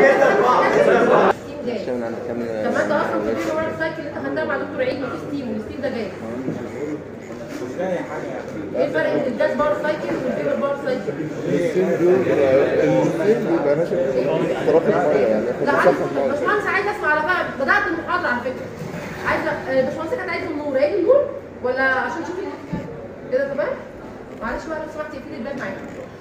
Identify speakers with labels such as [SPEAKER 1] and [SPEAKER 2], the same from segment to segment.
[SPEAKER 1] عشان انا كم
[SPEAKER 2] طب ما انت اصلا في البيبر ورك سايكل اللي انت خدتها مع دكتور عيد مفيش ستيم والستيم ده جاي ايه الفرق بين الجاز باور سايكل والبيبر باور سايكل؟
[SPEAKER 1] السن دول السن بيبقى ناشف احتراق الميه يعني
[SPEAKER 2] لا
[SPEAKER 1] احنا
[SPEAKER 2] عايز
[SPEAKER 1] بنصفى الميه
[SPEAKER 2] باشمهندس عايز اسمع على بقى بدات المحاضره على فكره عايزه آه، باشمهندس كانت عايزه النور ايه النور ولا عشان تشوفي كده تمام؟ معلش بقى لو سمحتي اقفلي الباب معايا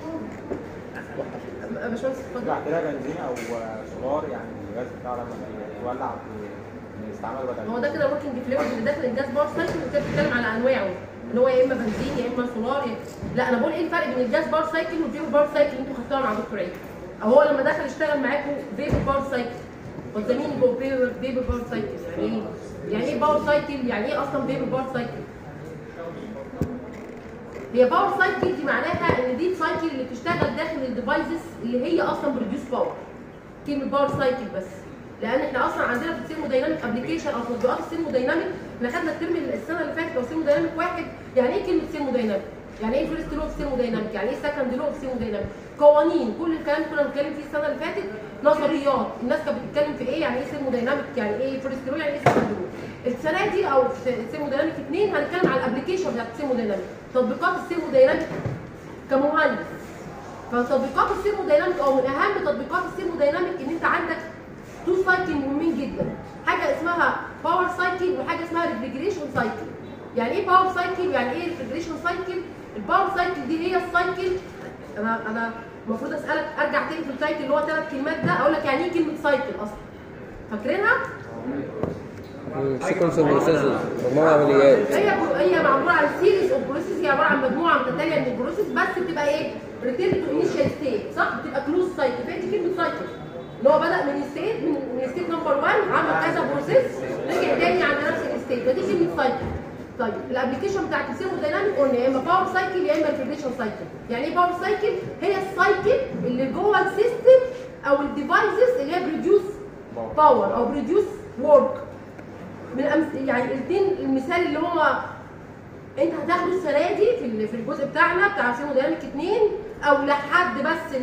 [SPEAKER 2] آه، باشمهندس اتفضل
[SPEAKER 3] بعد كده بنزين او سولار يعني الغاز بتاعه لما بيولع بيستعمل بدل
[SPEAKER 2] هو ده كده وركينج فلويد اللي داخل الجاز باور سايكل وانت بتتكلم على انواعه اللي هو يا اما بنزين يا اما سولار يا... لا انا بقول ايه الفرق بين الجاز باور سايكل والفيبر باور سايكل اللي انتوا خدتوها مع دكتور عيد او هو لما دخل اشتغل معاكم فيبر باور سايكل قلت مين جو فيبر فيبر باور سايكل يعني ايه؟ يعني ايه باور سايكل؟ يعني ايه اصلا فيبر باور سايكل؟ هي باور سايكل دي معناها ان دي السايكل اللي بتشتغل داخل الديفايسز اللي هي اصلا بروديوس باور كلمه باور سايكل بس لان احنا اصلا عندنا في الثيرمودايناميك ابلكيشن او تطبيقات الثيرمودايناميك احنا خدنا الترم السنه اللي فاتت او ثيرمودايناميك واحد يعني ايه كلمه ثيرمودايناميك؟ يعني ايه فيرست لو في ثيرمودايناميك؟ يعني ايه سكند لو في ثيرمودايناميك؟ قوانين كل الكلام اللي كنا بنتكلم فيه السنه اللي فاتت نظريات الناس كانت بتتكلم في ايه يعني ايه ثيرمودايناميك يعني ايه فيرست لو يعني ايه سكند لو السنه دي او في ثيرمودايناميك 2 هنتكلم على الابلكيشن بتاعت الثيرمودايناميك تطبيقات الثيرمودايناميك كمهندس فتطبيقات الثيرمودايناميك او من اهم تطبيقات الثيرمودايناميك ان انت عندك تو سايكل مهمين جدا حاجه اسمها باور سايكل وحاجه اسمها ريفريجريشن سايكل يعني ايه باور سايكل يعني ايه ريفريجريشن سايكل الباور سايكل دي هي السايكل انا انا المفروض اسالك ارجع تاني في السايكل اللي هو ثلاث كلمات ده اقول لك يعني ايه كلمه سايكل اصلا فاكرينها
[SPEAKER 1] سيكونس اوف بروسيسز مجموعه عمليات
[SPEAKER 2] هي هي معموله عن سيريز اوف بروسيس هي عباره عن مجموعه متتاليه من البروسيس بس بتبقى ايه؟ ريتيرن تو انيشال ستيت صح؟ بتبقى كلوز سايكل فهي دي كلمه سايكل اللي هو بدا من ستيت من من ستيت نمبر 1 عمل كذا بروسيس رجع تاني عند نفس الستيت فدي كلمه سايكل طيب الابلكيشن بتاعت الثيرمودايناميك قلنا يا اما باور سايكل يا اما ريفريجريشن سايكل يعني ايه باور سايكل هي السايكل اللي جوه السيستم او الديفايسز اللي هي بروديوس باور او بروديوس ورك من أمس... يعني الاثنين المثال اللي هو انت هتاخده السنه دي في ال- في الجزء بتاعنا بتاع ثيرمودايناميك 2 او لحد بس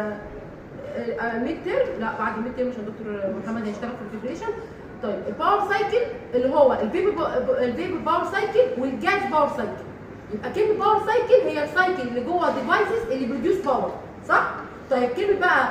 [SPEAKER 2] الميد تيرم لا بعد الميد تيرم عشان دكتور محمد هيشتغل في الفيبريشن طيب الباور سايكل اللي هو الفيبر با- الفيبر باور سايكل والجاز باور سايكل يبقى كلمه باور سايكل هي السايكل اللي جوه ديفايسز اللي بروديوس باور صح؟ طيب كلمه بقى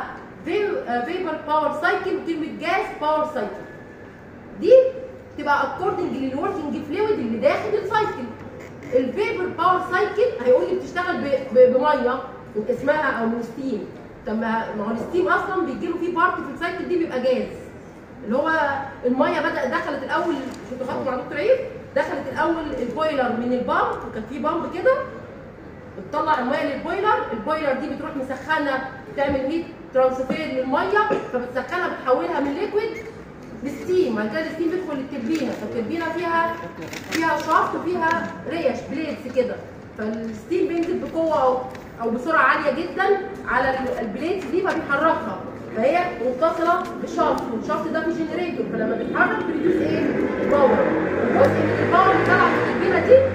[SPEAKER 2] فيبر باور سايكل وكلمه جاز باور سايكل دي تبقى اكوردنج للوركينج فلويد اللي داخل السايكل الفيبر باور سايكل هيقول لي بتشتغل ب- ب- بميه من اسمها او من ستيم طب ما ما هو الستيم اصلا بيجي له فيه بارت في السايكل دي بيبقى جاز اللي هو الميه بدات دخلت الاول شفتوا خدتوا مع دكتور عيد دخلت الاول البويلر من البامب وكان في بامب كده بتطلع الميه للبويلر البويلر دي بتروح مسخنه تعمل هيت ترانسفير للميه فبتسخنها بتحولها من ليكويد لستيم بعد كده الستيم بيدخل التربينه فالتربينه فيها فيها شافت وفيها ريش بليدز كده فالستيم بينزل بقوه او او بسرعه عاليه جدا على ال- البليدز دي فبيحركها فهي متصله بشافت والشافت ده في جنريتور فلما بيتحرك بريديوس ايه؟ باور جزء من الباور اللي طلع من التربينه دي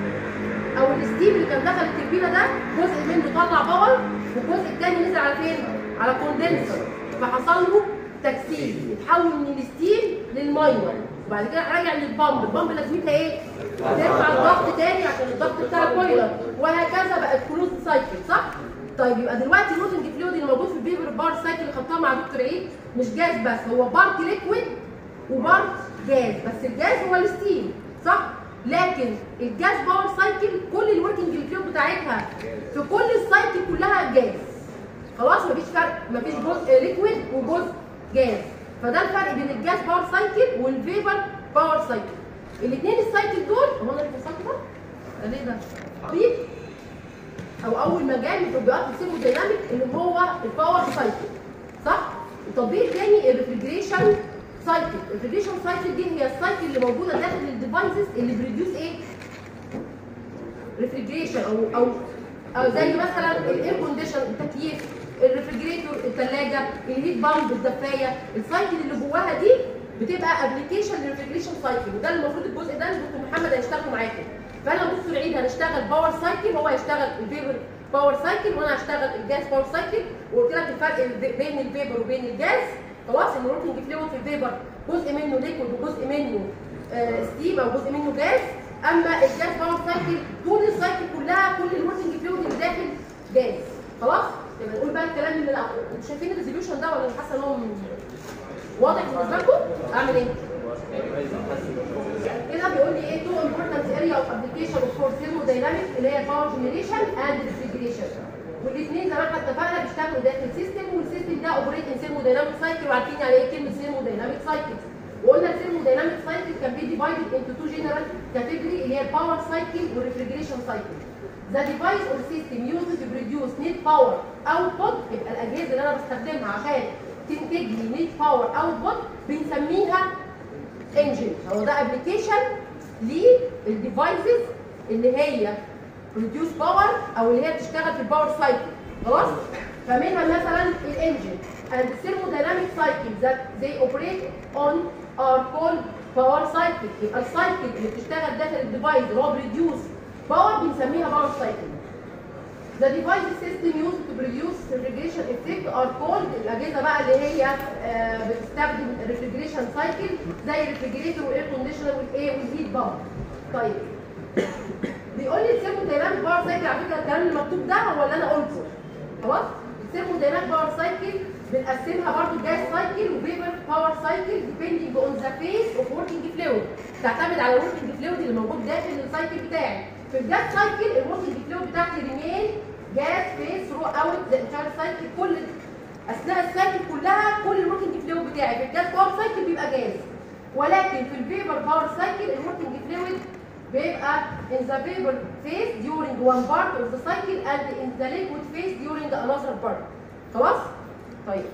[SPEAKER 2] او الستيم اللي كان دخل التربينه ده جزء منه طلع باور والجزء الثاني نزل على فين؟ على كوندنسر فحصل له تكثيف يتحول من الستيم للميه وبعد كده راجع للبامب البامب لازمتها ايه؟ ترفع الضغط تاني عشان الضغط بتاع البويلر وهكذا بقت كلوز سايكل صح؟ طيب يبقى دلوقتي الروتنج فلويد اللي موجود في البيبر بار سايكل اللي خدتها مع دكتور عيد مش جاز بس هو بارت ليكويد وبارت جاز بس الجاز هو الستيم صح؟ لكن الجاز باور سايكل كل الوركينج فلويد بتاعتها في كل السايكل كلها جاز خلاص مفيش فرق مفيش جزء ليكويد وجزء جاز فده الفرق بين الجاز باور سايكل والفيبر باور سايكل الاثنين السايكل دول هو انا اللي فصلت ده؟ ده ليه ده؟ بيب او اول مجال من تطبيقات الثيرمودايناميك اللي هو الباور سايكل صح؟ التطبيق الثاني الريفريجريشن سايكل الريفريجريشن سايكل دي هي السايكل اللي موجوده داخل الديفايسز اللي بريديوس ايه؟ ريفريجريشن او او او زي مثلا الاير كونديشن التكييف الريفريجريتور الثلاجه الهيت بامب الدفايه السايكل اللي جواها دي بتبقى ابلكيشن للريفريجريشن سايكل وده اللي المفروض الجزء ده اللي دكتور محمد هيشتغل معاكم فانا دكتور عيد هنشتغل باور سايكل هو هيشتغل الفيبر باور سايكل وانا هشتغل الجاز باور سايكل وقلت لك الفرق ب- بين الفيبر وبين الجاز خلاص ان الوركينج فلويد في الفيبر جزء منه ليكويد وجزء منه ستيم او جزء منه جاز اما الجاز باور سايكل طول السايكل كلها كل الوركينج فلويد اللي داخل جاز خلاص يبقى نقول بقى الكلام اللي انتوا شايفين الريزوليوشن ده ولا حاسه ان هو واضح بالنسبه لكم اعمل ايه كده بيقول لي ايه تو امبورتنت اريا اوف ابلكيشن فور ثيرموداينامكس اللي هي باور جنريشن اند ريفريجريشن والاثنين زي ما احنا اتفقنا بيشتغلوا داخل سيستم والسيستم ده اوبريت ان ثيرموداينامك سايكل وعارفين يعني ايه كلمه ثيرموداينامك سايكل وقلنا الثيرموداينامك سايكل كان بي ديفايدد انتو تو جنرال كاتيجوري اللي هي الباور سايكل والريفريجريشن سايكل The device or system used to produce net power output يبقى الاجهزه اللي انا بستخدمها عشان تنتج لي net power output بنسميها انجن هو ده ابلكيشن للديفايسز اللي هي بروديوس باور او اللي هي بتشتغل في الباور سايكل خلاص فمنها مثلا الانجن and the thermodynamic cycle that they operate on are called power cycle يبقى السايكل اللي بتشتغل داخل الديفايس اللي هو بروديوس باور بنسميها باور سايكل The device system used to produce refrigeration effect are called الأجهزة بقى اللي هي آه، بتستخدم refrigeration cycle زي الريفريجريتور والاير كونديشنر والايه والهيت بامب. طيب بيقول لي الثيرمودايناميك باور سايكل على فكرة الكلام اللي مكتوب ده هو اللي أنا قلته. خلاص؟ الثيرمودايناميك باور سايكل بنقسمها برضه جاز سايكل وفيبر باور سايكل depending on the phase of working fluid تعتمد على الوركينج فلويد اللي موجود داخل السايكل بتاعي. في الجاز سايكل الوركينج فلويد بتاعتي ريمين جاز فيس ثرو اوت ذا انتاير سايكل كل اثناء السايكل كلها كل الوركينج فلويد بتاعي في الجاز باور سايكل بيبقى جاز ولكن في الفيبر باور سايكل الوركينج فلويد بيبقى in the vapor phase during one part of the cycle and in the liquid phase during another part خلاص؟ طيب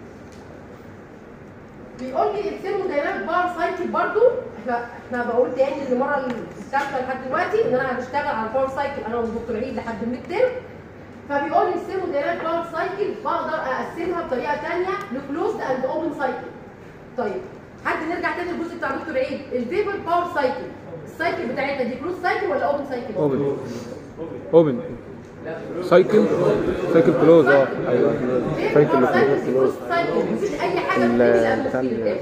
[SPEAKER 2] بيقول لي الثيرمودايناميك باور سايكل برضو احنا احنا بقول تاني المره الثالثه لحد دلوقتي ان انا هشتغل على الباور سايكل انا والدكتور عيد لحد الميد ترم فبيقول لي الثيرمودايناميك باور سايكل بقدر اقسمها بطريقه ثانيه لكلوزد اند اوبن سايكل طيب حد نرجع تاني للجزء بتاع دكتور عيد الفيبر باور سايكل السايكل بتاعتنا دي كلوز سايكل ولا اوبن سايكل؟
[SPEAKER 4] اوبن اوبن سايكل سايكل كلوز اه ايوه
[SPEAKER 2] سايكل كلوز سايكل مفيش اي حاجه
[SPEAKER 4] ال-
[SPEAKER 2] بتنزل
[SPEAKER 4] بتاع
[SPEAKER 2] قبل
[SPEAKER 4] ال-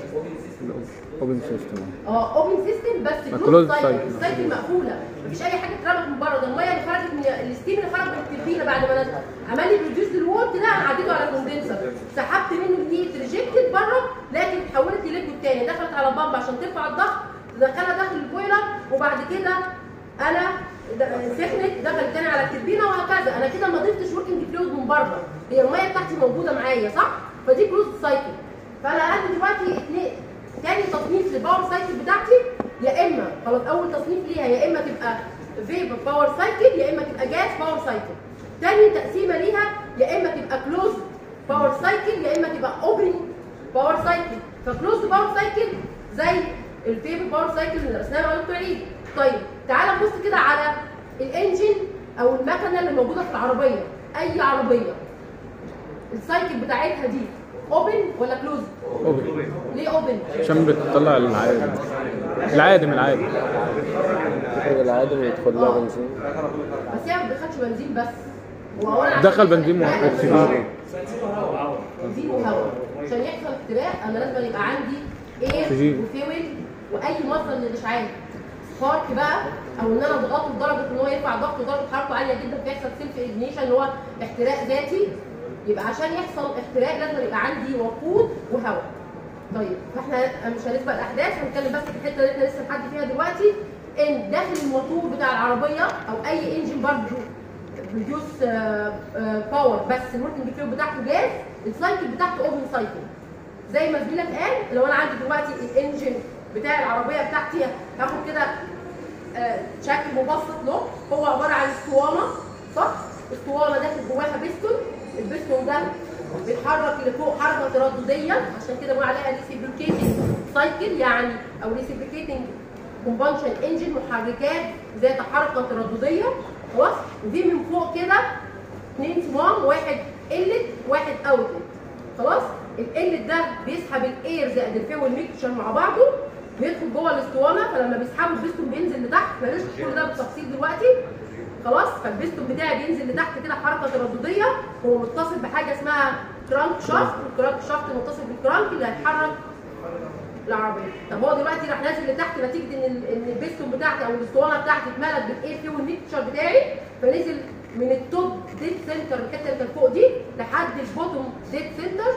[SPEAKER 4] الاوبن سيستم
[SPEAKER 2] اه اوبن سيستم بس
[SPEAKER 4] ما
[SPEAKER 2] كلوز
[SPEAKER 4] closed
[SPEAKER 2] سايكل
[SPEAKER 4] cycle.
[SPEAKER 2] السايكل مقفوله مفيش اي حاجه اترمت من بره ده الميه اللي خرجت من الستيم اللي خرج من التربينه بعد ما نزل عمل لي بروديوس للوولت ده انا عديته على كوندنسر سحبت منه الهيت ريجكتد بره لكن اتحولت لليكويد تاني دخلت على بامب عشان ترفع الضغط تدخلها داخل البويلر وبعد كده انا د- سخنت دخلت تاني على التربينه وهكذا انا كده ما ضفتش وركينج فلويد من بره هي الميه بتاعتي موجوده معايا صح فدي كلوز سايكل فانا عندي دلوقتي اتنين تاني تصنيف للباور سايكل بتاعتي يا اما خلاص اول تصنيف ليها يا اما تبقى فيبر باور سايكل يا اما تبقى جاز باور سايكل تاني تقسيمه ليها يا اما تبقى كلوز باور سايكل يا اما تبقى اوبن باور سايكل فكلوز باور سايكل زي الفيبر باور سايكل اللي درسناها مع دكتور عيد طيب تعالى نبص كده على الانجن او المكنه اللي موجوده في العربيه اي عربيه السايكل بتاعتها دي اوبن ولا كلوز
[SPEAKER 4] اوبن
[SPEAKER 2] ليه اوبن
[SPEAKER 4] عشان بتطلع العادم العادم العادم
[SPEAKER 5] تخرج العادم ويدخل لها بنزين
[SPEAKER 2] بس هي ما بتدخلش بنزين بس وهو أنا
[SPEAKER 4] دخل
[SPEAKER 2] عشان
[SPEAKER 4] بنزين
[SPEAKER 2] يحصل
[SPEAKER 4] واكسجين
[SPEAKER 2] احتراق- بنزين وهواء عشان يحصل احتراق انا لازم يبقى عندي اير
[SPEAKER 4] أكسجين.
[SPEAKER 2] وفيول واي مصدر للاشعاع سبارك بقى او ان انا اضغطه لدرجه ان هو يرفع ضغطه ودرجه حرارته عاليه جدا فيحصل سيلف اجنيشن اللي هو احتراق ذاتي يبقى عشان يحصل احتراق لازم يبقى عندي وقود وهواء طيب فاحنا مش هنسبق الاحداث هنتكلم بس في الحته اللي احنا لسه لحد فيها دلوقتي ان داخل الموتور بتاع العربيه او اي انجن برضه بروديوس باور بس الوركينج فلويد بتاعته جاز السايكل بتاعته اوبن سايكل زي ما زميلك قال لو انا عندي دلوقتي الانجن بتاع العربيه بتاعتي هاخد كده آه، شكل مبسط له هو عباره عن اسطوانه صح؟ اسطوانه داخل جواها بيستون البيستون ده بيتحرك لفوق حركه تردديه عشان كده بنقول عليها ريسيبريكيتنج سايكل يعني او ريسيبريكيتنج كومبانشن انجن محركات ذات حركه تردديه خلاص وفي من فوق كده اثنين صمام واحد انلت واحد اوتلت خلاص الانلت ده بيسحب الاير زائد الفيول ميكشر مع بعضه بيدخل جوه الاسطوانه فلما بيسحبوا البستون بينزل لتحت بلاش كل ده بالتفصيل دلوقتي خلاص فالبستون بتاعي بينزل لتحت كده حركه تردديه هو متصل بحاجه اسمها كرانك شافت والكرانك شافت متصل بالكرانك اللي هيتحرك العربيه طب هو دلوقتي راح نازل لتحت نتيجه ان ال- ان البستون بتاعتي او الاسطوانه بتاعتي اتملت بالاير فيول ميكتشر بتاعي فنزل من التوب ديد سنتر الحته اللي كانت فوق دي لحد البوتوم ديد سنتر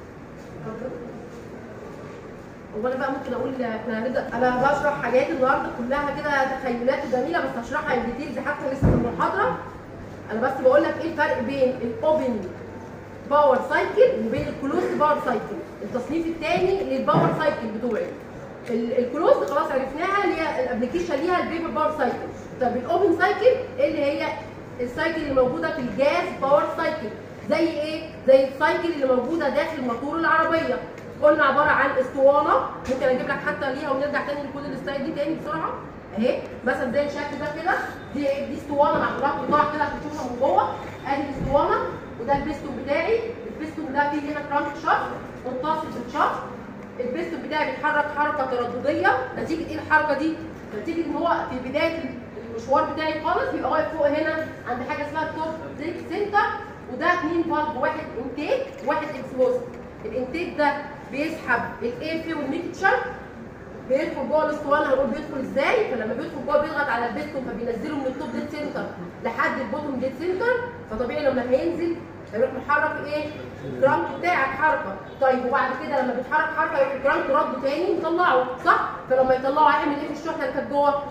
[SPEAKER 2] هو انا بقى ممكن اقول احنا هنبدا انا بشرح حاجات النهارده كلها كده تخيلات وجميله بس هشرحها ان ديتيلز حتى لسه في المحاضره انا بس بقول لك ايه الفرق بين الاوبن باور سايكل وبين الكلوز باور سايكل التصنيف الثاني للباور سايكل بتوعي ال- الكلوز خلاص عرفناها اللي هي الابلكيشن ليها البيبر باور سايكل طب الاوبن سايكل اللي هي السايكل اللي موجوده في الجاز باور سايكل زي ايه زي السايكل اللي موجوده داخل موتور العربيه قلنا عباره عن اسطوانه ممكن اجيب لك حتى ليها ونرجع تاني لكل السلايد دي تاني بسرعه اهي مثلا زي الشكل ده كده دي دي اسطوانه معموله قطاع كده هتشوفها من جوه ادي الاسطوانه وده البستون بتاعي البستون ده فيه هنا كرانك شافت متصل بالشافت البستون بتاعي بيتحرك حركه تردديه نتيجه ايه الحركه دي؟ نتيجه ان هو في بدايه المشوار بتاعي خالص بيبقى واقف فوق هنا عند حاجه اسمها التوب ديك سنتر وده اثنين فالف واحد انتيك واحد اكسبوست الانتيك ده بيسحب الاير فيول ميكتشر بيدخل جوه الاسطوانه هنقول بيدخل ازاي فلما بيدخل جوه بيضغط على البستون فبينزله من التوب ديد سنتر لحد البوتوم ديد سنتر فطبيعي لما هينزل هيروح محرك ايه؟ الكرانك بتاعك حركه طيب وبعد كده لما بيتحرك حركه يروح الكرانك رد تاني يطلعه صح؟ فلما يطلعه هيعمل ايه في الشحنه اللي كانت جوه؟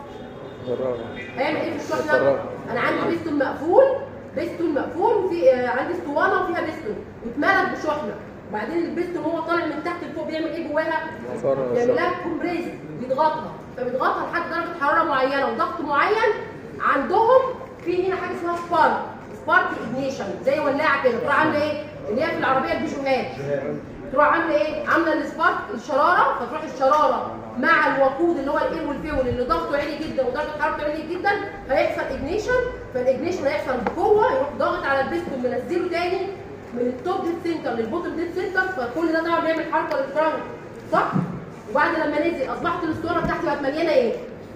[SPEAKER 2] هيعمل ايه في الشحنه؟
[SPEAKER 5] يفرغها.
[SPEAKER 2] انا عندي بستون مقفول بستون مقفول وفي آه، عندي اسطوانه وفيها بستون واتملت بشحنه وبعدين البستون وهو طالع من تحت لفوق بيعمل ايه جواها؟
[SPEAKER 5] يفرغ
[SPEAKER 2] بيعمل
[SPEAKER 5] الشحنة.
[SPEAKER 2] لها كومبريس بيضغطها فبيضغطها لحد درجه حراره معينه وضغط معين عندهم في هنا حاجه اسمها سبارك سبارك اجنيشن زي ولاعه كده تروح عامله ايه؟ اللي هي في العربيه البيجوهات تروح عامله ايه؟ عامله السبارك الشراره فتروح الشراره مع الوقود اللي هو الاير والفيول اللي ضغطه عالي جدا ودرجه حرارته عاليه جدا هيحصل اجنيشن فالاجنيشن هيحصل بقوه يروح ضاغط على البستون منزله تاني من التوب ديد سنتر للبوتtom ديد سنتر فكل ده طبعا بيعمل حركه للكرانك صح؟ وبعد لما نزل اصبحت الاسطوانه بتاعتي بقت مليانه ايه؟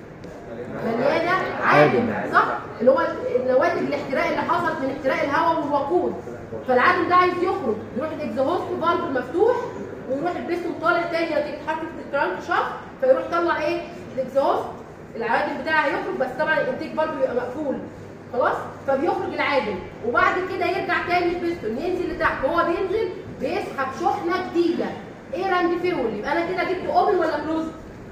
[SPEAKER 2] مليانه عادم صح؟ اللي هو نواتج الاحتراق اللي حصلت من احتراق الهواء والوقود فالعادم ده عايز يخرج يروح الاكزهوست فالف مفتوح ويروح البستون طالع تاني نتيجه حركه الكرانك شافت فيروح طلع ايه؟ الاكزهوست العادم بتاعه هيخرج بس طبعا الانتيك فالف بيبقى مقفول خلاص فبيخرج العادم وبعد كده يرجع تاني البستون ينزل لتحت وهو بينزل بيسحب شحنه جديده ايه راند فيول يبقى انا كده جبت اوبن ولا كلوز؟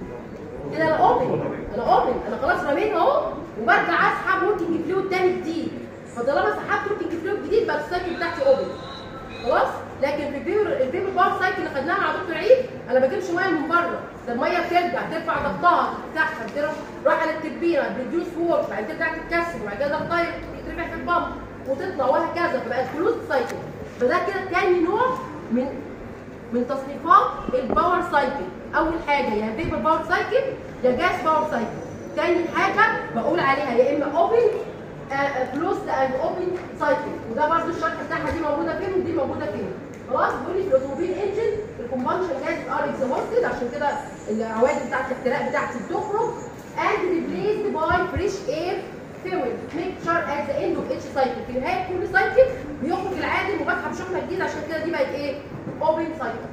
[SPEAKER 2] كده انا اوبن انا اوبن انا خلاص رميت اهو وبرجع اسحب وركينج فلويد تاني جديد فطالما سحبت وركينج فلويد جديد بقى السايكل بتاعتي اوبن خلاص لكن في البيبر البيبر باور سايكل اللي خدناها مع دكتور عيد انا ما بجيبش ميه من بره ده الميه بترجع ترفع ضغطها تسخن تروح رايحه للتربينه بتديوس فور بعد كده ترجع تتكسر وبعد كده ضغطها يترفع في البامب وتطلع وهكذا فبقت كلوز سايكل فده كده تاني نوع من من تصنيفات الباور سايكل اول حاجه يا بيبر باور سايكل يا جاس باور سايكل تاني حاجه بقول عليها يا اما اوبن كلوزد اند اوبن سايكل وده برضو الشرح بتاعها دي موجوده فين ودي موجوده فين خلاص بيقول لي في الاوتوموبيل انجن الكومبانشن جاز ار اكزهوستد عشان كده العوادم بتاعت الاحتراق بتاعتي بتخرج and replaced by fresh air fuel mixture at the end of each cycle في نهايه كل سايكل بيخرج العادم وبسحب شحنه جديده عشان كده دي بقت ايه؟ اوبن سايكل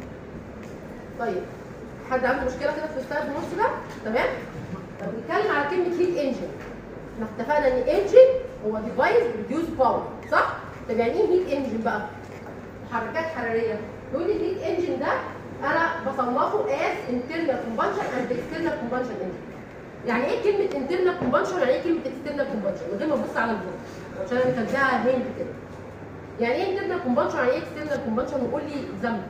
[SPEAKER 2] طيب حد عنده مشكله كده في الستايل النص ده تمام طب نتكلم على كلمه هيت انجن احنا اتفقنا ان انجن هو ديفايس ريديوس باور صح طب يعني ايه هيت انجن بقى محركات حراريه بيقول لي الهيت انجن ده انا بصنفه از internal combustion and external combustion engine يعني ايه كلمه internal combustion يعني ايه كلمه external combustion من غير ما ابص على البورد عشان انا كاتباها هند كده يعني ايه internal combustion يعني ايه external combustion وقول لي ذنب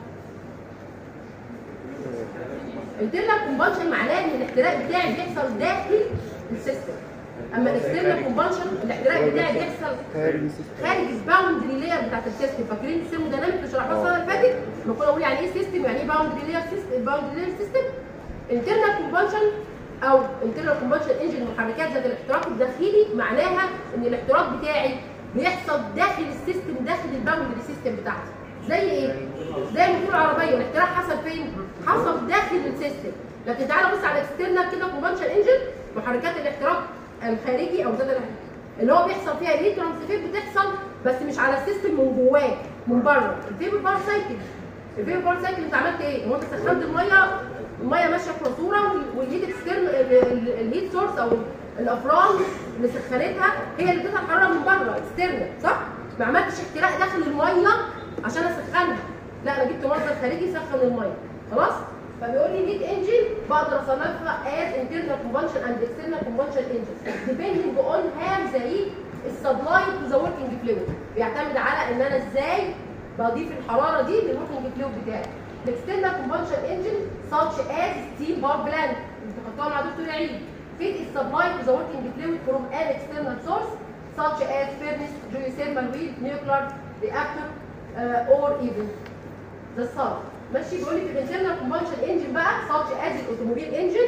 [SPEAKER 2] internal combustion معناه ان الاحتراق بتاعي بيحصل داخل السيستم اما الاكسترنال كومبانشن الاحتراق بتاعي بيحصل خارج الباوندري لاير بتاعت السيستم فاكرين الثيرمودايناميك اللي شرحناها السنه اللي فاتت لما كنا بنقول يعني ايه سيستم يعني ايه باوندري لاير سيستم باوندري لاير سيستم internal combustion او internal combustion engine محركات ذات الاحتراق الداخلي معناها ان الاحتراق بتاعي بيحصل داخل السيستم داخل الباوندري سيستم بتاعتي زي ايه؟ زي موتور العربيه الاحتراق حصل فين؟ حصل داخل السيستم لكن تعالى بص على الاكسترنال كده كومبانشن انجن محركات الاحتراق الخارجي او ذات اللي هو بيحصل فيها الهيت ترانسفير بتحصل بس مش على السيستم من جواه من بره الفيبر بار سايكل الفيبر بار سايكل انت عملت ايه؟ هو انت سخنت الميه الميه ماشيه في ماسوره وال- والهيت اكسترن الهيت سورس او الافران اللي سخنتها هي اللي ادتها الحراره من بره اكسترنال صح؟ ما عملتش احتراق داخل الميه عشان اسخنها لا انا جبت مصدر خارجي يسخن الميه خلاص؟ فبيقول لي هيت انجن بقدر اصنفها as internal combustion and external combustion engine depending on how the heat is supplied to the working fluid بيعتمد على ان انا ازاي بضيف الحراره دي للوركينج فلويد بتاعي الاكسترنال combustion engine such as steam power plant انت خدتوها مع دكتور عيد heat is supplied to the working fluid from an external source such as furnace geothermal wheel nuclear reactor uh, or even ده الصعب ماشي بيقول لي في الانترنال كومبشن انجن بقى such as الاوتوموبيل انجن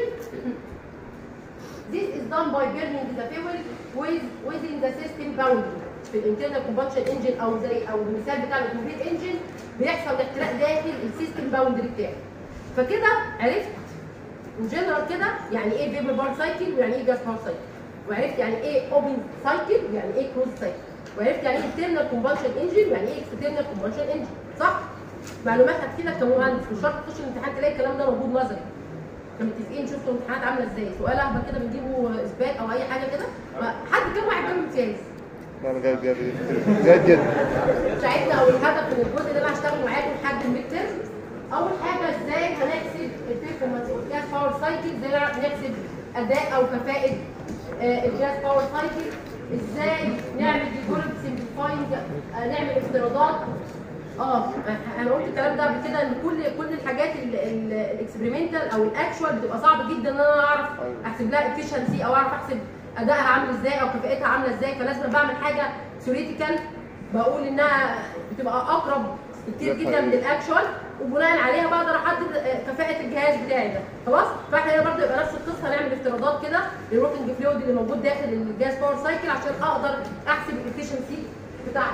[SPEAKER 2] This is done by burning the fuel with within the system boundary في الانترنال كومبشن انجن او زي او المثال بتاع الاوتوموبيل انجن بيحصل احتراق داخل السيستم باوندري بتاعي فكده عرفت ان جنرال كده يعني ايه فيبر بار سايكل ويعني ايه جاز بار سايكل وعرفت يعني ايه اوبن سايكل ويعني ايه كلوز سايكل وعرفت يعني ايه انترنال كومبشن انجن ويعني ايه اكسترنال كومبشن انجن صح؟ معلومات هتفيدك كمهندس مش شرط تخش الامتحان تلاقي الكلام ده موجود نظري احنا متفقين شفتوا الامتحانات عامله ازاي سؤال اهبل كده بنجيبه اثبات او اي حاجه كده حد كام واحد جاب امتياز
[SPEAKER 1] لا انا جايب جايب جايب جدا
[SPEAKER 2] ساعتنا او الهدف من الجزء اللي انا هشتغل معاكم لحد الميد ترم اول حاجه ازاي هنحسب البيرفورمانس اوف جاز باور سايكل ازاي نحسب اداء او كفاءه آه، الجاز باور سايكل ازاي نعمل ديفولب سمبليفاينج نعمل افتراضات اه انا قلت الكلام ده قبل كده ان كل كل الحاجات الاكسبيرمنتال او الاكشوال بتبقى صعب جدا ان انا اعرف احسب لها افشنسي او اعرف احسب ادائها عامل ازاي او كفاءتها عامله ازاي فلازم بعمل حاجه ثيوريتيكال بقول انها بتبقى اقرب كتير جدا من الاكشوال وبناء عليها بقدر احدد آه، كفاءه الجهاز بتاعي ده خلاص فاحنا هنا برضه يبقى نفس القصه هنعمل افتراضات كده للوركينج فلويد اللي موجود داخل الجاز باور سايكل عشان اقدر احسب الافشنسي بتاعتي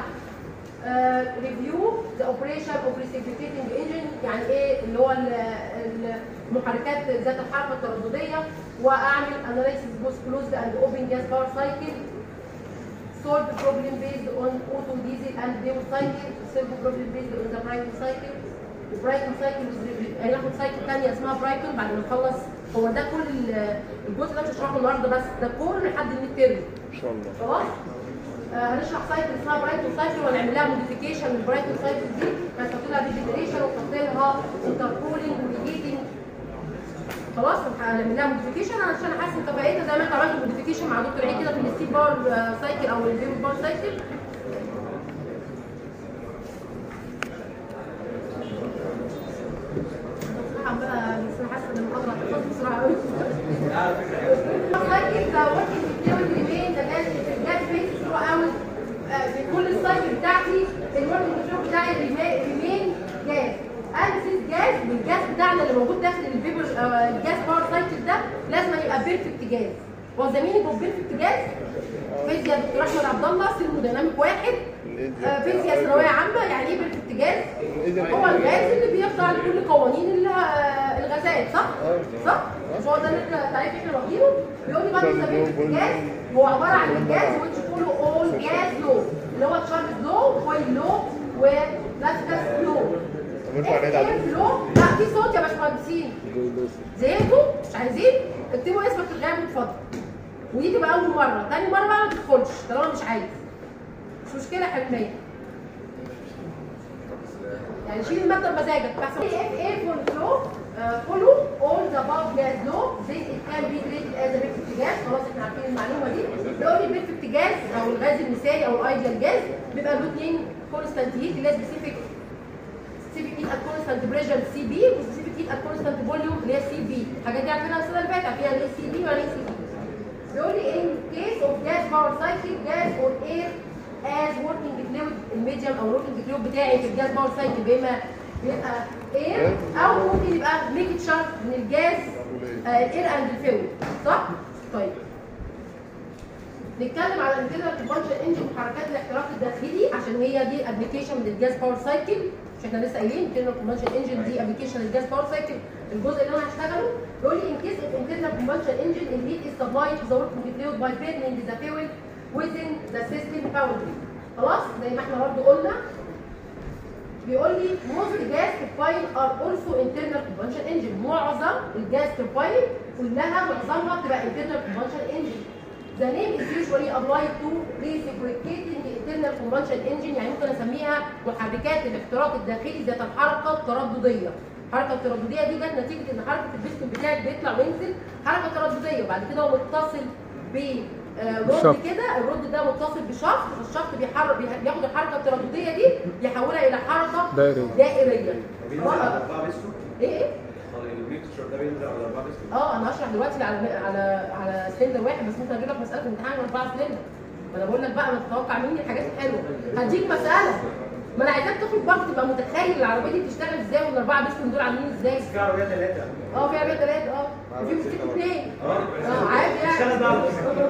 [SPEAKER 2] ريفيو ذا اوبريشن اوف reciprocating انجن يعني ايه اللي هو ال- ال- المحركات ذات الحركه التردديه واعمل اناليسيس بوث كلوزد اند اوبن جاز باور سايكل solve the problem based on auto diesel and fuel cycle solve the problem based on the Brighton cycle البرايتون سايكل هناخد سايكل ثانيه اسمها برايتون بعد ما نخلص هو ده كل ال- الجزء اللي انا هشرحه النهارده بس ده كل لحد الميد تيرم
[SPEAKER 1] ان شاء الله
[SPEAKER 2] خلاص آه هنشرح سايكل اسمها برايتون سايكل وهنعمل لها موديفيكيشن للبرايتون سايكل دي هنحط لها ريجنريشن ونحط لها انتركولينج وريجيتنج خلاص هنعمل لها موديفيكيشن عشان احسن كفاءتها زي ما انت عملت موديفيكيشن مع دكتور عيد كده في الستيل باور آه، سايكل او الفيبر باور سايكل بصراحة عمالة بس أنا حاسة إن المحاضرة هتخلص بسرعة أوي. السايكل ده working fluid remain the gas gas phase throughout آه، في كل السايكل بتاعتي الوركينج فلو بتاعي ريمين جاز انسيس جاز والجاز بتاعنا اللي موجود داخل الفيبر آه، الجاز باور سايكل ده لازم يبقى بيرفكت جاز هو زميلي هو بيرفكت جاز فيزياء دكتور احمد عبد الله سيرموديناميك واحد آه، فيزياء ثانويه عامه يعني ايه بيرفكت جاز هو الغاز اللي بيخضع لكل قوانين ال- آه، الغازات صح؟ صح؟ مش هو ده اللي احنا تعريف احنا واخدينه بيقول لي بقى بيرفكت جاز هو عباره عن الجاز which follow all gas law اللي هو تشارلز لو كويل لو ولاسكاس لو
[SPEAKER 1] مش عليه ده
[SPEAKER 2] ايه لو لا في صوت يا باشمهندسين زهقتوا مش عايزين اكتبوا اسمك في الغياب اتفضل ودي تبقى اول مره تاني مره بقى ما تدخلش طالما مش عايز مش مشكله حكميه يعني شيل الماده بمزاجك بس اف ايه فول فلو فولو اول ذا باور جاز لو this it can be treated as a perfect gas خلاص احنا عارفين المعلومه دي بيقول لي perfect جاز او الغاز المثالي او الايديال جاز بيبقى له اثنين كونستانت هيت اللي هي سبيسيفيك سبيسيفيك هيت ات كونستانت بريشر سي بي وسبيسيفيك هيت ات كونستانت فوليوم اللي هي سي بي الحاجات دي عارفينها السنه اللي فاتت عارفين يعني ايه سي بي ويعني ايه سي بي بيقول لي in case of gas power cycle gas or air as working fluid الميديum او working fluid بتاعي في الجاز باور سايكل بما بيبقى اير او ممكن يبقى ميكتشر من الجاز الاير اند الفلويد صح؟ طيب نتكلم على الانترنال كومبشن انجن وحركات الاحتراق الداخلي عشان هي دي ابلكيشن من الجاز باور سايكل مش احنا لسه قايلين انترنال كومبشن انجن دي ابلكيشن للجاز باور سايكل الجزء اللي انا هشتغله بيقول لي ان كيس اوف internal combustion engine the heat is supplied to the working fluid by burning the fuel within the system boundary خلاص زي ما احنا برضه قلنا بيقول لي most gas turbine are also internal combustion engine معظم الجاز توربين كلها معظمها بتبقى internal combustion engine The name is usually applied to reciprocating internal combustion engine يعني ممكن اسميها محركات الاحتراق الداخلي ذات الحركه التردديه. الحركه التردديه دي جت نتيجه ان حركه البستون بتاعك بيطلع وينزل حركه تردديه وبعد كده هو متصل ب آه، رد
[SPEAKER 4] بالشفط.
[SPEAKER 2] كده الرد ده متصل بشفط فالشفط بيحرك بيح- بياخد الحركه التردديه دي يحولها الى حركه
[SPEAKER 4] دائرية.
[SPEAKER 2] دائريه
[SPEAKER 6] بينزل على أربعة بيستو
[SPEAKER 2] ايه ايه
[SPEAKER 6] الميكتشر ده بينزل على أربعة بيستو
[SPEAKER 2] اه انا هشرح دلوقتي على على على سلندر واحد بس ممكن اجيب لك مساله في امتحان اربعه سلندر ما انا بقول لك بقى ما تتوقع مني الحاجات الحلوه هديك مساله ما انا عايزاك تخرج برضه تبقى متخيل العربيه دي بتشتغل ازاي والاربعه بيستون دول عاملين ازاي
[SPEAKER 6] في عربية ثلاثة
[SPEAKER 2] اه في عربيه ثلاثه اه وفي موتوسيكل اثنين اه عادي يعني
[SPEAKER 6] اشتغل بقى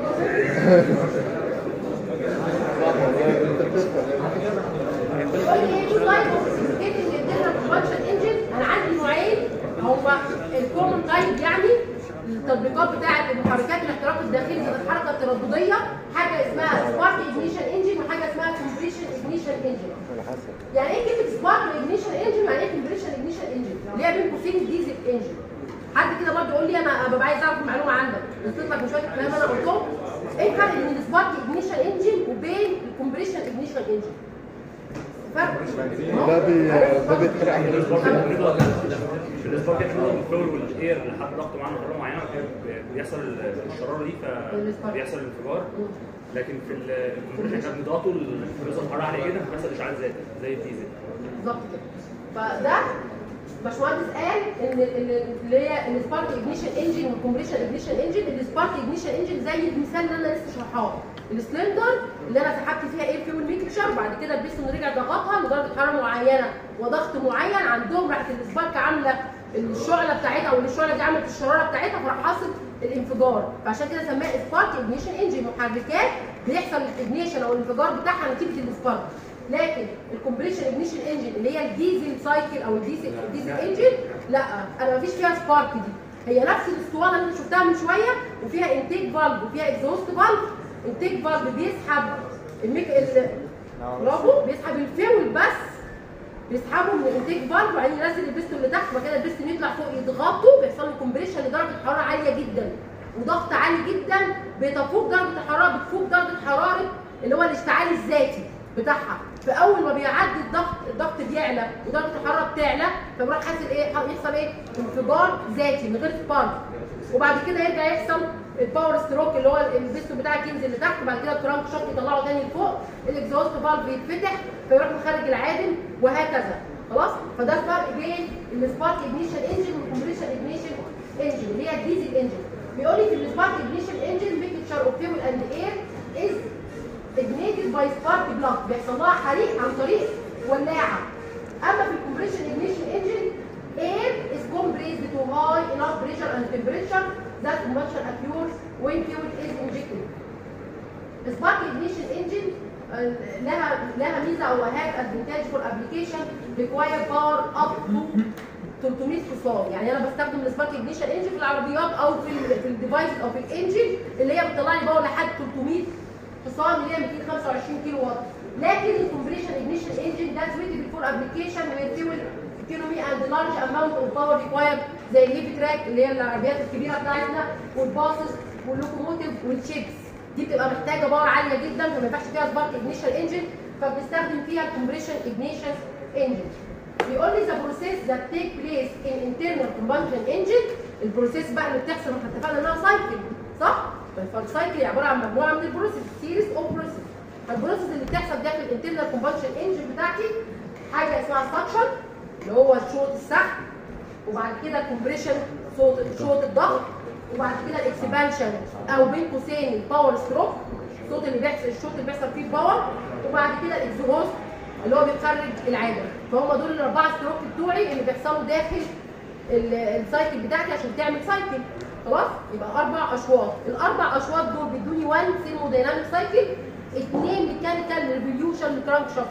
[SPEAKER 2] بيقول لي ايه تو تايب اوف سيستيكيتنج انترنال كومبشن انجن انا عندي نوعين هما الكومن تايب يعني التطبيقات بتاعه المحركات الاحتراق الداخلي ذات الحركه التردديه حاجه اسمها سبارك اجنيشن انجن وحاجه اسمها كومبريشن اجنيشن انجن
[SPEAKER 5] على حسب
[SPEAKER 2] يعني ايه كلمه سبارك اجنيشن انجن يعني ايه كومبريشن اجنيشن انجن اللي هي بين قوسين الديزل انجن حد كده برضه يقول لي انا ببقى عايز اعرف المعلومه عندك قلت لك من شويه الكلام انا قلتهم ايه الفرق بين السبارك اجنيشن انجن وبين الكومبريشن اجنيشن انجن فرق
[SPEAKER 1] ده بي ده بيتحرق عن
[SPEAKER 7] بالنسبه لي احنا الفلور والاير لحد ضغط معين حراره معينه بيحصل الشراره دي فبيحصل الانفجار لكن في الكمبريشن احنا بنضغطه بيوصل حراره عاليه جدا فبيحصل اشعاع ذاتي زي الديزل
[SPEAKER 2] بالظبط كده فده باشمهندس قال ان ان اللي هي السبارك اجنيشن انجن والكومبريشن اجنيشن انجن السبارك اجنيشن انجن زي المثال اللي انا لسه شرحاه السلندر اللي انا سحبت فيها اير فيول ميكشر وبعد كده البيستون رجع ضغطها لدرجه حراره معينه وضغط معين عندهم راحت السبارك عامله الشعله بتاعتها او الشعله دي عملت الشراره بتاعتها فراح حاصل الانفجار فعشان كده سماها سبارك اجنيشن انجن محركات بيحصل الاجنيشن او الانفجار بتاعها نتيجه السبارك لكن الكومبريشن اجنيشن انجن اللي هي الديزل سايكل او الديزل الديزل انجن لا انا مفيش فيها سبارك دي هي نفس الاسطوانه اللي انت شفتها من شويه وفيها انتيك فالف وفيها اكزوست فالف انتيك فالف بيسحب الميك ال- برافو بيسحب الفيول بس بيسحبه من الانتيك فالف وبعدين ينزل البستون لتحت وبعد كده البستون يطلع فوق يضغطه بيحصل له كومبريشن لدرجه حراره عاليه جدا وضغط عالي جدا بتفوق درجه الحراره بتفوق درجه حراره اللي هو الاشتعال الذاتي بتاعها فاول ما بيعدي الضغط الضغط بيعلى ودرجه الحراره بتعلى فبيروح حاصل ايه يحصل ايه انفجار ذاتي من غير سبارك وبعد كده يرجع يحصل الباور ستروك اللي هو البيستون بتاعك ينزل لتحت وبعد كده الكرانك شوك يطلعه تاني لفوق الاكزوست فالف يتفتح فيروح مخرج العادم وهكذا خلاص فده الفرق بين السبارك اجنيشن انجن والكومبريشن اجنيشن انجن اللي هي الديزل انجن بيقول لي في السبارك اجنيشن انجن ميكتشر اوف فيول اند اير از ignited by spark plug بيحصل لها حريق عن طريق ولاعه اما في الكومبريشن ignition engine air is compressed to high enough pressure and temperature that combustion occurs when fuel is injected spark ignition engine آه، لها لها ميزه او have advantage for application require power up to 300 حصان يعني انا بستخدم السبارك ignition انجن في العربيات او في ال في الديفايس او في الانجن اللي هي بتطلع لي باور لحد 300 حصان اللي هي 225 كيلو واط لكن الكومبريشن ignition engine ده suitable for application where fuel economy and large amount of power required زي الليفي تراك اللي هي العربيات الكبيره بتاعتنا والباصص واللوكوموتيف والشيبس دي بتبقى محتاجه باور عاليه جدا فما ينفعش فيها سبارك ignition انجن فبنستخدم فيها الكومبريشن ignition engine بيقول لي the process that take place in internal combustion engine البروسيس بقى اللي بتحصل احنا اتفقنا انها سايكل صح؟ فالسايكل هي عباره عن مجموعه من البروسيس سيريز اوف بروسيس فالبروسيس اللي بتحصل داخل الانترنال كومبشن انجن بتاعتي حاجه اسمها سكشن اللي هو شوط السحب وبعد كده كومبريشن صوت شوط الضغط وبعد كده الاكسبانشن او بين قوسين الباور ستروك الصوت اللي بيحصل الشوط اللي بيحصل فيه الباور وبعد كده الاكزوست اللي هو بيخرج العادم فهم دول الاربعه ستروك بتوعي اللي بيحصلوا داخل ال- السايكل بتاعتي عشان تعمل سايكل خلاص يبقى اربع اشواط الاربع اشواط دول بيدوني 1 ثيرمودايناميك سايكل اثنين ميكانيكال ريفوليوشن للكرانك شافت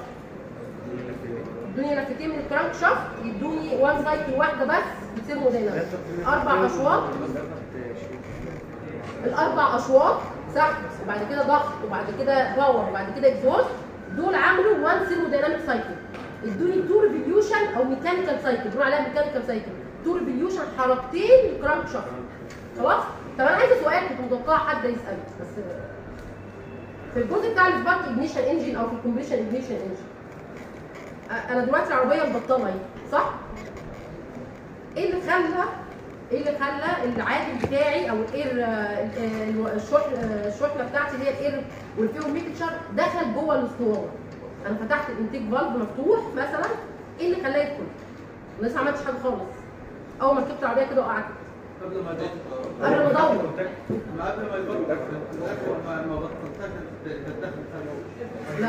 [SPEAKER 2] يدوني لفتين من الكرانك شافت يدوني 1 سايكل واحده بس بثيرمودايناميك اربع اشواط الاربع اشواط سحب وبعد كده ضغط وبعد كده باور وبعد كده اكزوست دول عملوا وان ثيرمودايناميك سايكل ادوني تو ريفوليوشن او ميكانيكال سايكل بيقولوا عليها ميكانيكال سايكل تو ريفوليوشن حركتين الكرانك شافت خلاص طب انا عايزه سؤال كنت متوقعه حد يساله بس في الجزء بتاع السبارك اجنيشن انجن او في الكومبريشن اجنيشن انجن انا دلوقتي العربيه مبطله اهي صح؟ ايه اللي خلى ايه اللي خلى العادل بتاعي او الاير آه، آه، الشحنه آه، الشحنه بتاعتي اللي هي الاير والفيو ميكتشر دخل جوه الاسطوانه انا فتحت الانتيك فالف مفتوح مثلا ايه اللي خلاه يدخل؟ أنا لسه ما عملتش حاجه خالص اول ما ركبت العربيه كده وقعت
[SPEAKER 6] قبل ما
[SPEAKER 2] قبل ما ادور
[SPEAKER 6] ما قبل ما يبطل ما ما بطلتها تتدخل
[SPEAKER 2] لا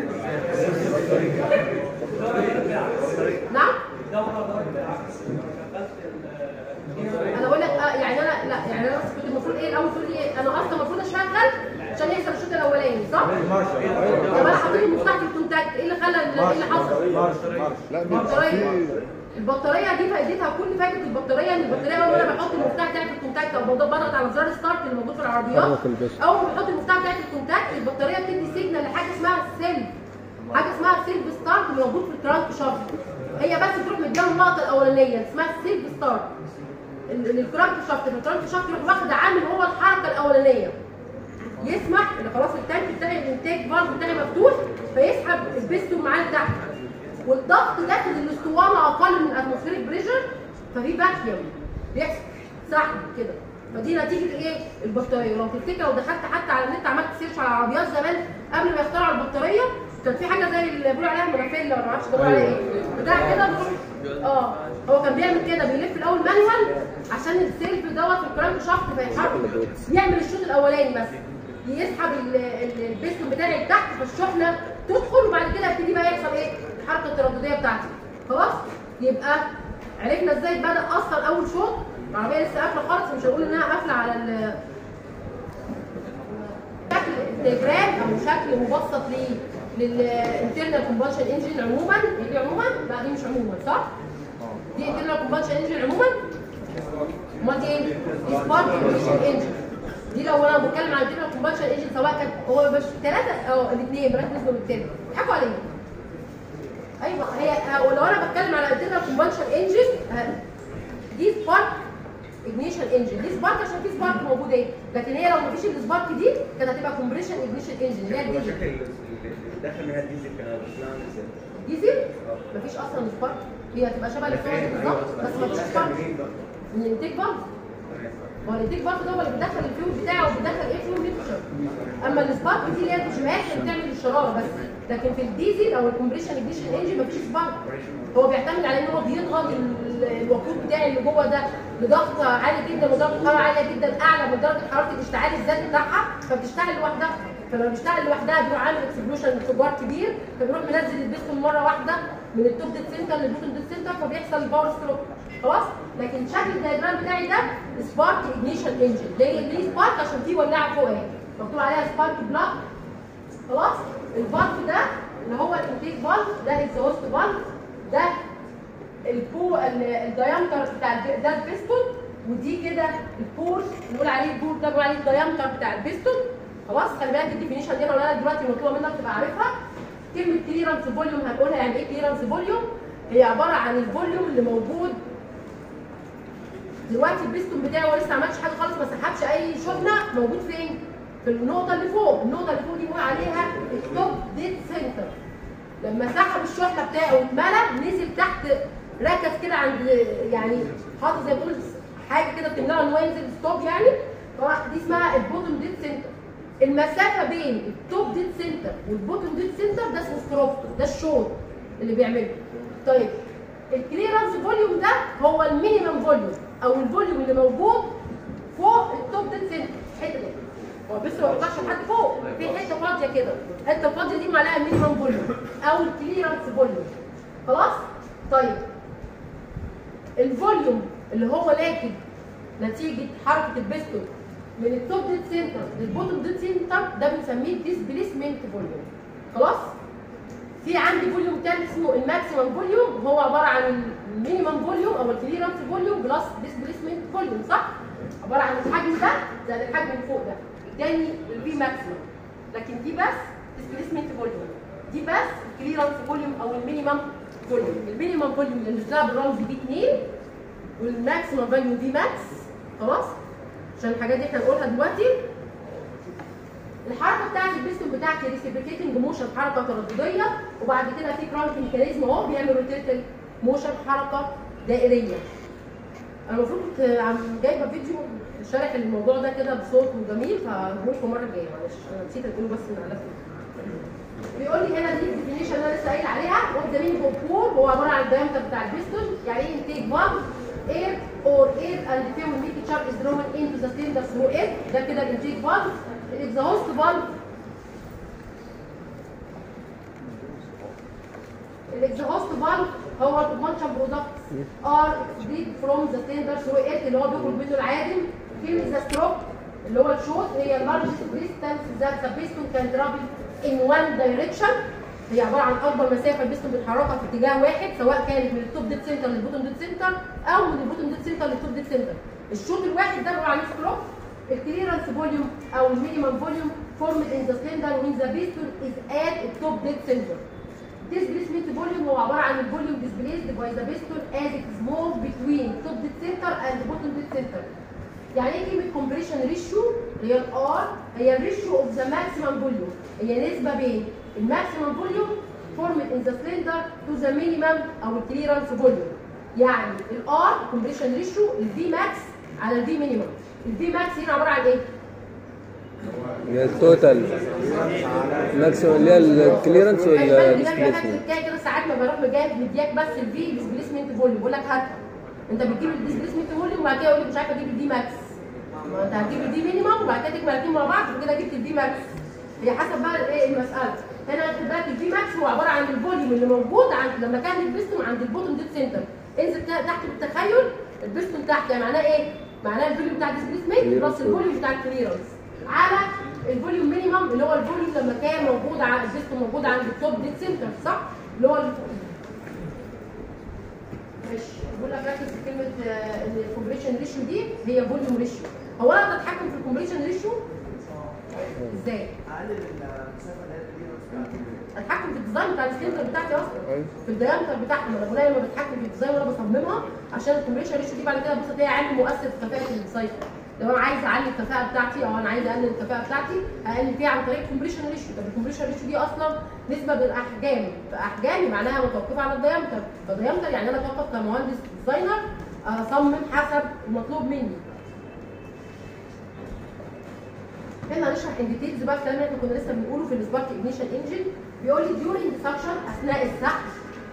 [SPEAKER 2] نعم انا بقول لك آه يعني انا لا يعني انا بس كنت المفروض ايه الاول تقول لي إيه؟ انا اصلا المفروض اشغل عشان يحصل الشوط الاولاني صح؟ طب انا حطيت المفتاح في الكونتاكت ايه اللي خلى ايه اللي حصل؟
[SPEAKER 1] لا مش
[SPEAKER 2] البطاريه
[SPEAKER 1] في
[SPEAKER 2] البطاريه دي فائدتها كل فائده البطاريه ان البطاريه اول ما انا بحط المفتاح بتاعي في الكونتاكت او بضغط على زرار ستارت اللي موجود في العربيات
[SPEAKER 5] حرك البس.
[SPEAKER 2] اول ما بحط المفتاح بتاعي في الكونتاكت البطاريه بتدي سيجنال لحاجه اسمها السيلف حاجه اسمها السيلف ستارت اللي موجود في الكرانك شافت هي بس تروح مديها النقطه الاولانيه اسمها السيلف ستارت ال- ال- الكرانك شافت الكرانك شافت يروح واخد عامل هو الحركه الاولانيه يسمح ان خلاص التانك بتاعي الانتاج فالف بتاعي مفتوح فيسحب البستون معاه لتحت والضغط داخل الاسطوانه اقل من اتموسفيريك بريشر ففي فاكيوم بيحصل سحب كده فدي نتيجه ايه؟ البطاريه ولو تفتكر لو دخلت حتى على النت عملت سيرش على العربيات زمان قبل ما يخترعوا البطاريه كان في حاجه زي اللي بيقولوا عليها منافيلا ولا معرفش بيقولوا عليها ايه بتاع كده بيروح- اه هو كان بيعمل كده بيلف الاول مانوال عشان السيلف دوت في الكرانك شافت فيتحرك يعمل الشوط الاولاني مثلا يسحب ال- ال- البستون بتاعي لتحت فالشحنه تدخل وبعد كده يبتدي بقى يحصل ايه؟ الحركه التردديه بتاعتي خلاص؟ يبقى عرفنا ازاي بدا اصلا اول شوط العربيه لسه قافله خالص مش هقول انها قافله على ال شكل دياجرام او شكل مبسط ليه للانترنال كومبشن انجن عموما هي دي عموما لا دي مش عموما صح؟ دي انترنال كومبشن انجن عموما امال دي ايه؟ دي سبارك انجن انجن دي لو انا بتكلم عن انترنال كومبشن انجن سواء كان هو مش ثلاثه او الاثنين بلاش نسبه بالتالي بيضحكوا عليا ايوه هي آه، ولو انا بتكلم على انترنال كومبشن انجن دي سبارك اجنيشن انجن دي سبارك عشان في سبارك موجود ايه لكن هي لو مفيش السبارك دي كانت هتبقى كومبريشن اجنيشن انجن اللي هي
[SPEAKER 6] هو
[SPEAKER 2] الديزل
[SPEAKER 6] شكل اللي داخل منها الديزل كان شكلها عامل ازاي؟
[SPEAKER 2] ديزل مفيش اصلا سبارك هي هتبقى شبه الفوز بالظبط بس مفيش سبارك
[SPEAKER 6] منين بقى؟
[SPEAKER 2] من الانتيك فالف ما هو الانتيك فالف ده هو اللي بيدخل الفيول بتاعه وبيدخل ايه فيول ميكشر اما السبارك دي اللي هي التشبيهات اللي بتعمل الشراره بس لكن في الديزل او الكومبريشن اجنيشن انجن مفيش سبارك هو بيعتمد على ان هو بيضغط ال- الوقود بتاعي اللي جوه ده لضغط عالي جدا ودرجه حراره عاليه جدا اعلى من درجه حراره الاشتعال الذاتي بتاعها فبتشتغل لوحدها فلما بيشتغل لوحدها بيروح عامل اكسبلوشن انفجار كبير فبيروح منزل البستون مره واحده من التوب ديت سنتر للبوتوم ديت سنتر فبيحصل باور ستروك خلاص لكن شكل الدياجرام بتاعي ده سبارك اجنيشن انجن ليه ليه سبارك عشان في ولاعه فوق اهي مكتوب عليها سبارك بلاك خلاص الفالف ده اللي هو الانتيك فالف ده الاكزوست فالف ده البو ال- الديامتر بتاع الب- ده البيستون ودي كده البور نقول عليه البور ده بنقول عليه الديامتر بتاع البيستون خلاص خلي بالك الديفينيشن دي انا قولها لك دلوقتي مطلوبه منك تبقى عارفها كلمه كليرنس فوليوم هنقولها يعني ايه كليرنس فوليوم هي عباره عن الفوليوم اللي موجود دلوقتي البيستون بتاعي هو لسه ما عملش حاجه خالص ما سحبش اي شحنه موجود فين؟ في النقطه اللي فوق النقطه اللي فوق دي بنقول عليها التوب ديت سنتر لما سحب الشحنه بتاعه واتملى نزل تحت ركز كده عند يعني حاطط زي ما بتقول حاجه كده بتمنعه ان هو ينزل ستوب يعني فراح دي اسمها البوتوم ديت سنتر المسافه بين التوب ديت سنتر والبوتوم ديت سنتر ده اسمه ستروب ده الشوط اللي بيعمله طيب الكليرنس فوليوم ده هو المينيمم فوليوم او الفوليوم اللي موجود فوق التوب ديت سنتر الحته دي هو بس ما بيطلعش لحد فوق في حته فاضيه كده الحته الفاضيه دي معلقه مينيمم فوليوم او الكليرنس فوليوم خلاص طيب الفوليوم اللي هو ناتج نتيجه حركه البستون من التوب ديت سنتر للبوتوم ديت سنتر ده بنسميه ديسبيسمنت فوليوم خلاص في عندي فوليوم تاني اسمه الماكسيمم فوليوم هو عباره عن المينيمم فوليوم او الكليرنس فوليوم بلس ديسبيسمنت فوليوم صح؟ عباره عن الحجم ده زائد الحجم اللي فوق ده اداني الفي ماكسيمم لكن دي بس ديسبيسمنت فوليوم دي بس كليرنس فوليوم او المينيمم فوليوم المينيمم فوليوم اللي بنزلها بالرمز بي 2 والماكسيمم فاليو في ماكس خلاص عشان الحاجات دي احنا هنقولها دلوقتي الحركه بتاعت البيستون بتاعتي ريسيبريكيتنج موشن حركه تردديه وبعد كده في كرانك ميكانيزم اهو بيعمل روتيتل موشن حركه دائريه انا المفروض كنت عم جايبه فيديو شارح الموضوع ده كده بصوت وجميل فهقولكم المره الجايه معلش انا نسيت اقوله بس من على بيقول لي هنا دي الديفينيشن اللي انا لسه قايل عليها وات ذا مين اوف فور هو عباره عن الدايمتر بتاع البيستون يعني ايه انتيك فالف air or air and fuel mixture is drawn into the cylinder through it ده كده الانتيك فالف الاكزهوست فالف الاكزهوست فالف هو الكومبشن برودكتس ار اكسبريد فروم ذا cylinder through it اللي هو بيخرج منه العادم فين ذا ستروك اللي هو الشوط هي اللارجست ديستانس ذات ذا بيستون كان ترافل ان وان دايركشن هي عباره عن اكبر مسافه البيستون بيتحركها في اتجاه واحد سواء كانت من التوب ديد سنتر للبوتوم ديد سنتر او من البوتوم ديد سنتر للتوب ديد سنتر الشوط الواحد ده بيبقى عليه ستروك الكليرنس فوليوم او المينيمم فوليوم formed in the cylinder when the piston is at the top dead center. Displacement volume هو عبارة عن الفوليوم displaced by the piston as it is moved between top dead center and bottom dead center. يعني ايه كلمة compression ratio؟ هي ال R هي الريشيو اوف ذا maximum volume هي نسبة بين الماكسيمم فوليوم formed in the cylinder to the minimum او الكليرنس فوليوم. يعني ال R compression ratio ال V max على ال V minimum. ال V max هنا عبارة عن ايه؟
[SPEAKER 5] هي التوتال ماكسيموم اللي هي الكليرنس
[SPEAKER 2] خلي بالك ده بيبقى
[SPEAKER 5] والديسبيسمنت
[SPEAKER 2] حاجه كده كده ساعات ما بروح مجايب مدياك بس الفي ديسبيسمنت فوليوم بقول لك هاتها انت بتجيب الديسبيسمنت فوليوم وبعد كده يقول لك مش عارف اجيب الدي ماكس ما انت هتجيب الدي مينيمم وبعد كده تجمع الاثنين مع بعض وكده جبت الدي ماكس هي حسب بقى ايه المساله هنا خد بالك الدي ماكس هو عباره عن الفوليوم اللي موجود عند لما كان البيستون عند البوتوم ديد سنتر انزل تا- تحت بالتخيل البيستون تحت يعني معناه ايه؟ معناه الفوليوم بتاع الديسبيسمنت بلس الفوليوم بتاع الكليرنس على الفوليوم مينيمم اللي هو الفوليوم لما كان موجود على البيستون موجود عند التوب ديد سنتر صح؟ اللي هو ال- ماشي بقول لك ركز في كلمه آه، ان الكومبريشن ريشيو دي هي فوليوم ريشيو هو انا اقدر اتحكم في الكومبريشن ريشيو ازاي؟
[SPEAKER 6] اقلل المسافه اللي هي الكبيره
[SPEAKER 2] اتحكم في الديزاين بتاع السلندر بتاعتي اصلا
[SPEAKER 1] أيوة.
[SPEAKER 2] في الديامتر بتاعها ما انا بقول لما بتحكم في الديزاين وانا بصممها عشان الكومبريشن ريشيو دي بعد كده بص هي عامل مؤثر في كفاءه السايكل لو انا عايز اعلي الكفاءه بتاعتي او انا عايز اقلل الكفاءه بتاعتي اقلل فيها عن طريق الكومبريشن ريشيو طب الكومبريشن ريشيو دي اصلا نسبه بالاحجام فاحجامي معناها متوقفه على الديامتر فالديامتر يعني انا فقط كمهندس ديزاينر اصمم حسب المطلوب مني هنا هنشرح ان ديتيلز بقى الكلام اللي احنا كنا لسه بنقوله في السبارك اجنيشن انجن بيقول لي ديورنج سكشن اثناء السحب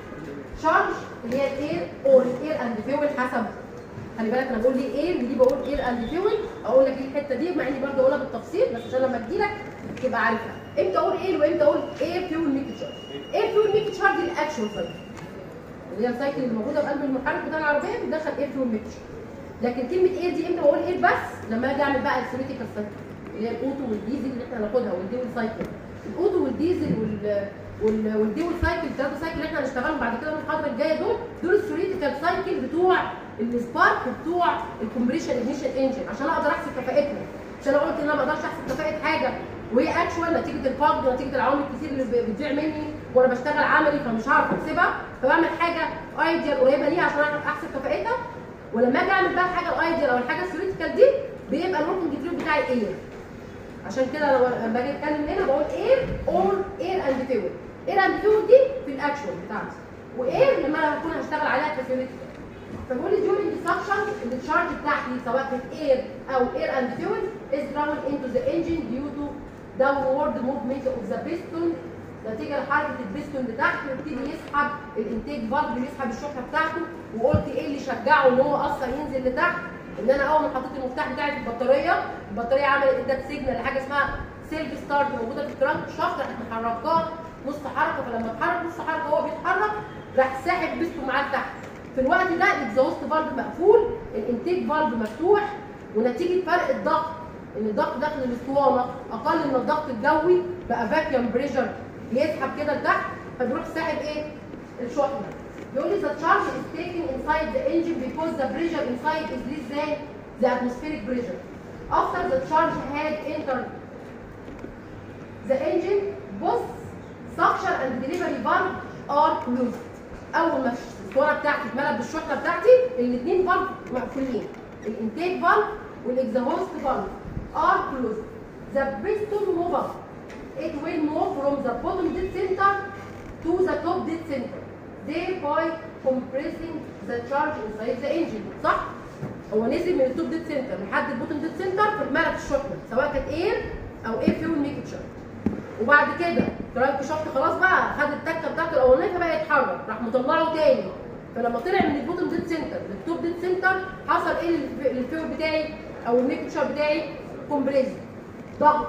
[SPEAKER 2] شارج اللي هي الاير اور الاير اند فيول حسب خلي بالك انا بقول لي اير ودي بقول اير اند فيول اقول لك ايه الحته دي مع اني برضه اقولها بالتفصيل بس عشان لما تجي لك تبقى عارفها امتى اقول اير وامتى اقول اير فيول ميكتشر اير فيول ميكتشر دي الاكشوال سايكل اللي هي السايكل اللي موجوده في قلب المحرك بتاع العربيه بتدخل اير فيول ميكتشر لكن كلمه اير دي امتى بقول اير بس لما اجي اعمل بقى الثيوريتيكال سايكل اللي هي الاوتو والديزل اللي احنا هناخدها والديول سايكل الاوتو والديزل وال وال- والديول سايكل الثلاثه سايكل اللي احنا هنشتغلهم بعد كده من الفتره الجايه دول دول الثيوريتيكال سايكل بتوع السبارك وبتوع الكومبريشن اجنيشن انجن عشان اقدر احسب كفاءتهم عشان انا قلت ان انا ما اقدرش احسب كفاءه حاجه وهي اكشوال نتيجه الفقد ونتيجه العوامل الكتير اللي ب- بتضيع مني وانا بشتغل عملي فمش هعرف احسبها فبعمل حاجه ايديال قريبه ليها عشان اعرف احسب كفاءتها ولما اجي اعمل بقى الحاجه الايديال او الحاجه الثيوريتيكال دي بيبقى الوركينج تريب بتاعي ايه عشان كده لما لما باجي اتكلم هنا بقول اير اور اير اند فيول اير اند فيول دي في الاكشوال بتاعتي واير لما انا هكون هشتغل عليها كثيوريتيكال فبقول لي during disruption التشارج بتاعتي سواء كانت اير او اير اند فيول is drawn into the engine due to downward movement of the piston نتيجه لحركه البيستون لتحت ويبتدي يسحب الانتاج فالف يسحب الشحنه بتاعته وقلت ايه اللي شجعه ان هو اصلا ينزل لتحت ان انا اول ما حطيت المفتاح بتاعي في البطاريه البطاريه عملت ادت سيجنال لحاجه اسمها سيلف ستارت موجوده في الكرانك شافت راحت محركاه نص حركه فلما اتحرك نص حركه وهو بيتحرك راح ساحب بيستون معاه لتحت في الوقت ده الاكزوست فالف مقفول الانتاج فالف مفتوح ونتيجه فرق الضغط ان الضغط داخل الاسطوانه اقل من الضغط الجوي بقى فاكيوم بريشر بيسحب كده لتحت فبيروح ساحب ايه؟ الشحنه. بيقول لي the charge is taken inside the engine because the pressure inside is less than the atmospheric pressure. After the charge had entered the engine both suction and delivery valve are closed اول ما الاسطوانه بتاعتي اتملت بالشحنه بتاعتي الاثنين فالف مقفولين الانتيك فالف والاكزهوست فالف are closed the piston mover it will move from the bottom dead center to the top dead center thereby compressing the charge inside the engine صح؟ هو نزل من التوب ديد سنتر لحد البوتوم ديد سنتر فاتملت الشحنه سواء كانت اير او اير فيول ميكتشر وبعد كده كرانك شافت خلاص بقى خد التكه بتاعته الاولانيه فبقى يتحرك راح مطلعه تاني فلما طلع من البوتوم ديد سنتر للتوب ديد سنتر حصل ايه للف- للفيول بتاعي او الميكتشر بتاعي كومبريس ضغط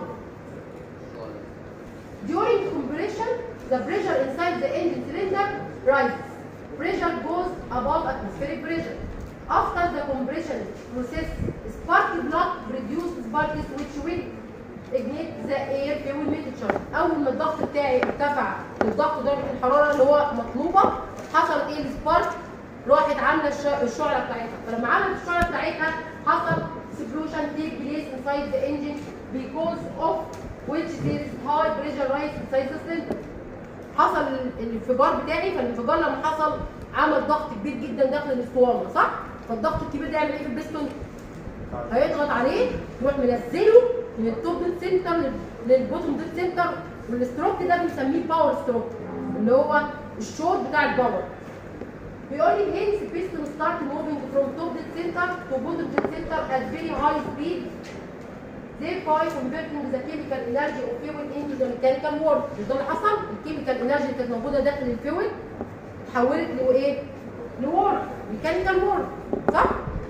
[SPEAKER 2] During compression, the pressure inside the engine cylinder rises. Pressure goes above atmospheric pressure. After the compression process, spark plug produces sparks which will ignite the air fuel mixture. أول ما الضغط بتاعي ارتفع للضغط درجة الحرارة اللي هو مطلوبة حصل ايه السبارك راحت عاملة الش- الشعلة بتاعتها فلما عملت الشعلة بتاعتها حصل explosion take place inside the engine because of which there is high pressure rise inside the cylinder. حصل ال- الانفجار بتاعي فالانفجار لما حصل عمل ضغط كبير جدا داخل الاسطوانه صح؟ فالضغط الكبير ده يعمل ايه في البستون؟ هيضغط عليه يروح منزله من التوب ديد سنتر لل- للبوتوم ديد سنتر والاستروك ده بنسميه باور ستروك اللي هو الشوط بتاع الباور بيقول لي hence piston start moving from top dead center to bottom dead center at very high speed thereby converting the chemical energy of fuel into the mechanical work مش ده اللي حصل الكيميكال انرجي اللي كانت موجوده داخل الفيول اتحولت لايه لورك ميكانيكال وورك صح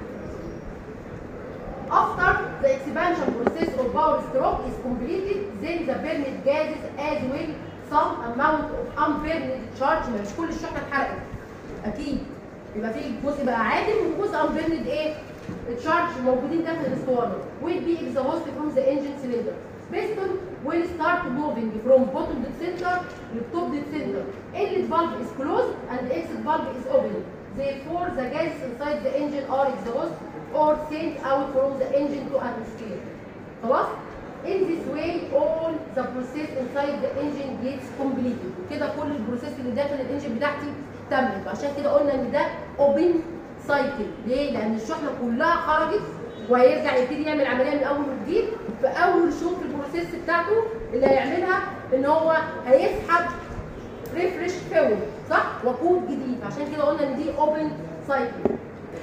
[SPEAKER 2] After the expansion process of power stroke is completed, then the burned gases as well some amount of unburned charge ما مش كل الشحنه اتحرقت اكيد يبقى في جزء بقى عادل وجزء unburned ايه التشارج موجودين داخل الاسطوانه will be exhausted from the engine cylinder piston will start moving from bottom dead center to top dead center inlet valve is closed and exit valve is open therefore the gases inside the engine are exhausted or sent out from the engine to atmosphere خلاص in this way all the process inside the engine gets completed وكده كل البروسيس اللي داخل الانجن بتاعتي تمت عشان كده قلنا ان ده open cycle ليه؟ لان الشحنه كلها خرجت وهيرجع يبتدي يعمل عمليه من اول وجديد في اول شوط في البروسيس بتاعته اللي هيعملها ان هو هيسحب ريفرش فيول صح؟ وقود جديد عشان كده قلنا ان دي اوبن سايكل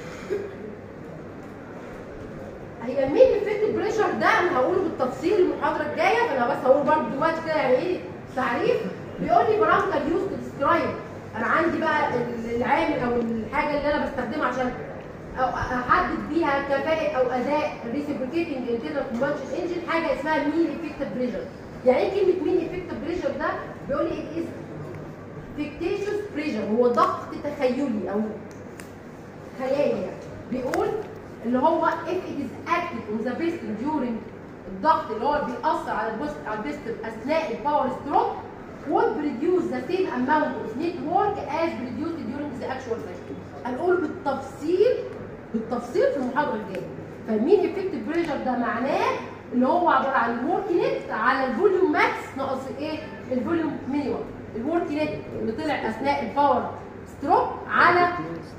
[SPEAKER 2] هي المين افكت بريشر ده انا هقوله بالتفصيل المحاضره الجايه فانا بس هقول برضه دلوقتي كده يعني ايه تعريف بيقول لي بارامتر يوز تو ديسكرايب انا عندي بقى العامل او الحاجه اللي انا بستخدمها عشان أو احدد بيها كفاءه او اداء الريسبريكيتنج انترنال كومبشن انجن حاجه اسمها مين افكتيف بريشر يعني ايه كلمه مين افكتيف بريشر ده بيقول لي ات از فيكتيشوس بريشر هو ضغط تخيلي او خيالي يعني بيقول اللي هو if it is active on the piston during الضغط اللي هو بيأثر على البوست على البيستون اثناء الباور ستروك would produce the same amount of network as produced during the actual cycle. هنقول بالتفصيل بالتفصيل في المحاضره الجايه. فمين افكتيف بريشر ده معناه ان هو عباره عن الورك نت على الفوليوم ماكس ناقص ايه؟ الفوليوم مينيمم. الورك نت اللي طلع اثناء الباور ستروك على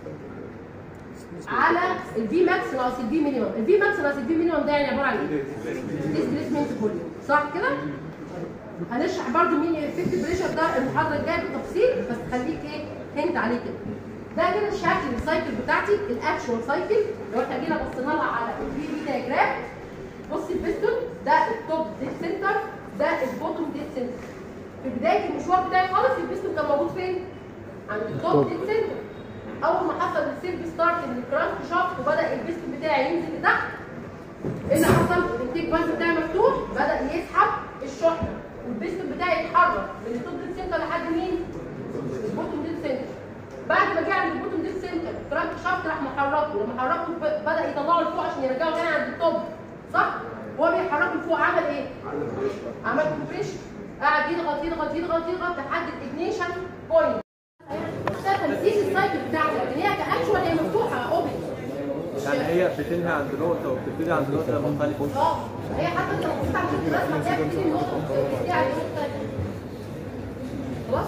[SPEAKER 2] على الفي ماكس ناقص الفي مينيمم الفي ماكس ناقص الفي مينيمم ده يعني عباره عن ايه ديسبيسمنت فوليوم صح كده هنشرح برضو مين افكت بريشر ده المحاضره الجايه بالتفصيل بس خليك ايه هنت عليه كده ده كده شكل السايكل بتاعتي الاكشوال سايكل لو احنا جينا بصينا لها على الفي بي دايجرام بصي البيستون ده التوب ديد سنتر ده البوتوم ديد سنتر في بدايه المشوار بتاعي خالص البيستون كان موجود فين؟ عند التوب ديد سنتر اول ما حصل السيلف ستارت من الكرانك شافت وبدا البيستون بتاعي ينزل لتحت ايه اللي حصل؟ الانتيك فالف بتاعي مفتوح بدا يسحب الشحنه والبيستون بتاعي يتحرك من التوب ديد سنتر لحد مين؟ البوتوم ديد سنتر بعد ما جه عند البوتوم ديد سنتر الكرانك شافت راح محركه لما حركه ب- بدا يطلعه لفوق عشان يرجعه تاني عند التوب صح؟ وهو بيحركه لفوق عمل ايه؟ عمل كومبريشن قعد يضغط يضغط يضغط يضغط لحد الاجنيشن بوينت ده تمثيل السايكل بتاعتي لكن هي كاكشوال هي مفتوحه اوبن
[SPEAKER 6] يعني هي بتنهي عند نقطة وبتبتدي عند نقطة مختلفة
[SPEAKER 2] اه هي حتى انت لو بصيت على الرسمه هتلاقي بتبتدي النقطه بتبتدي على النقطه الثانيه خلاص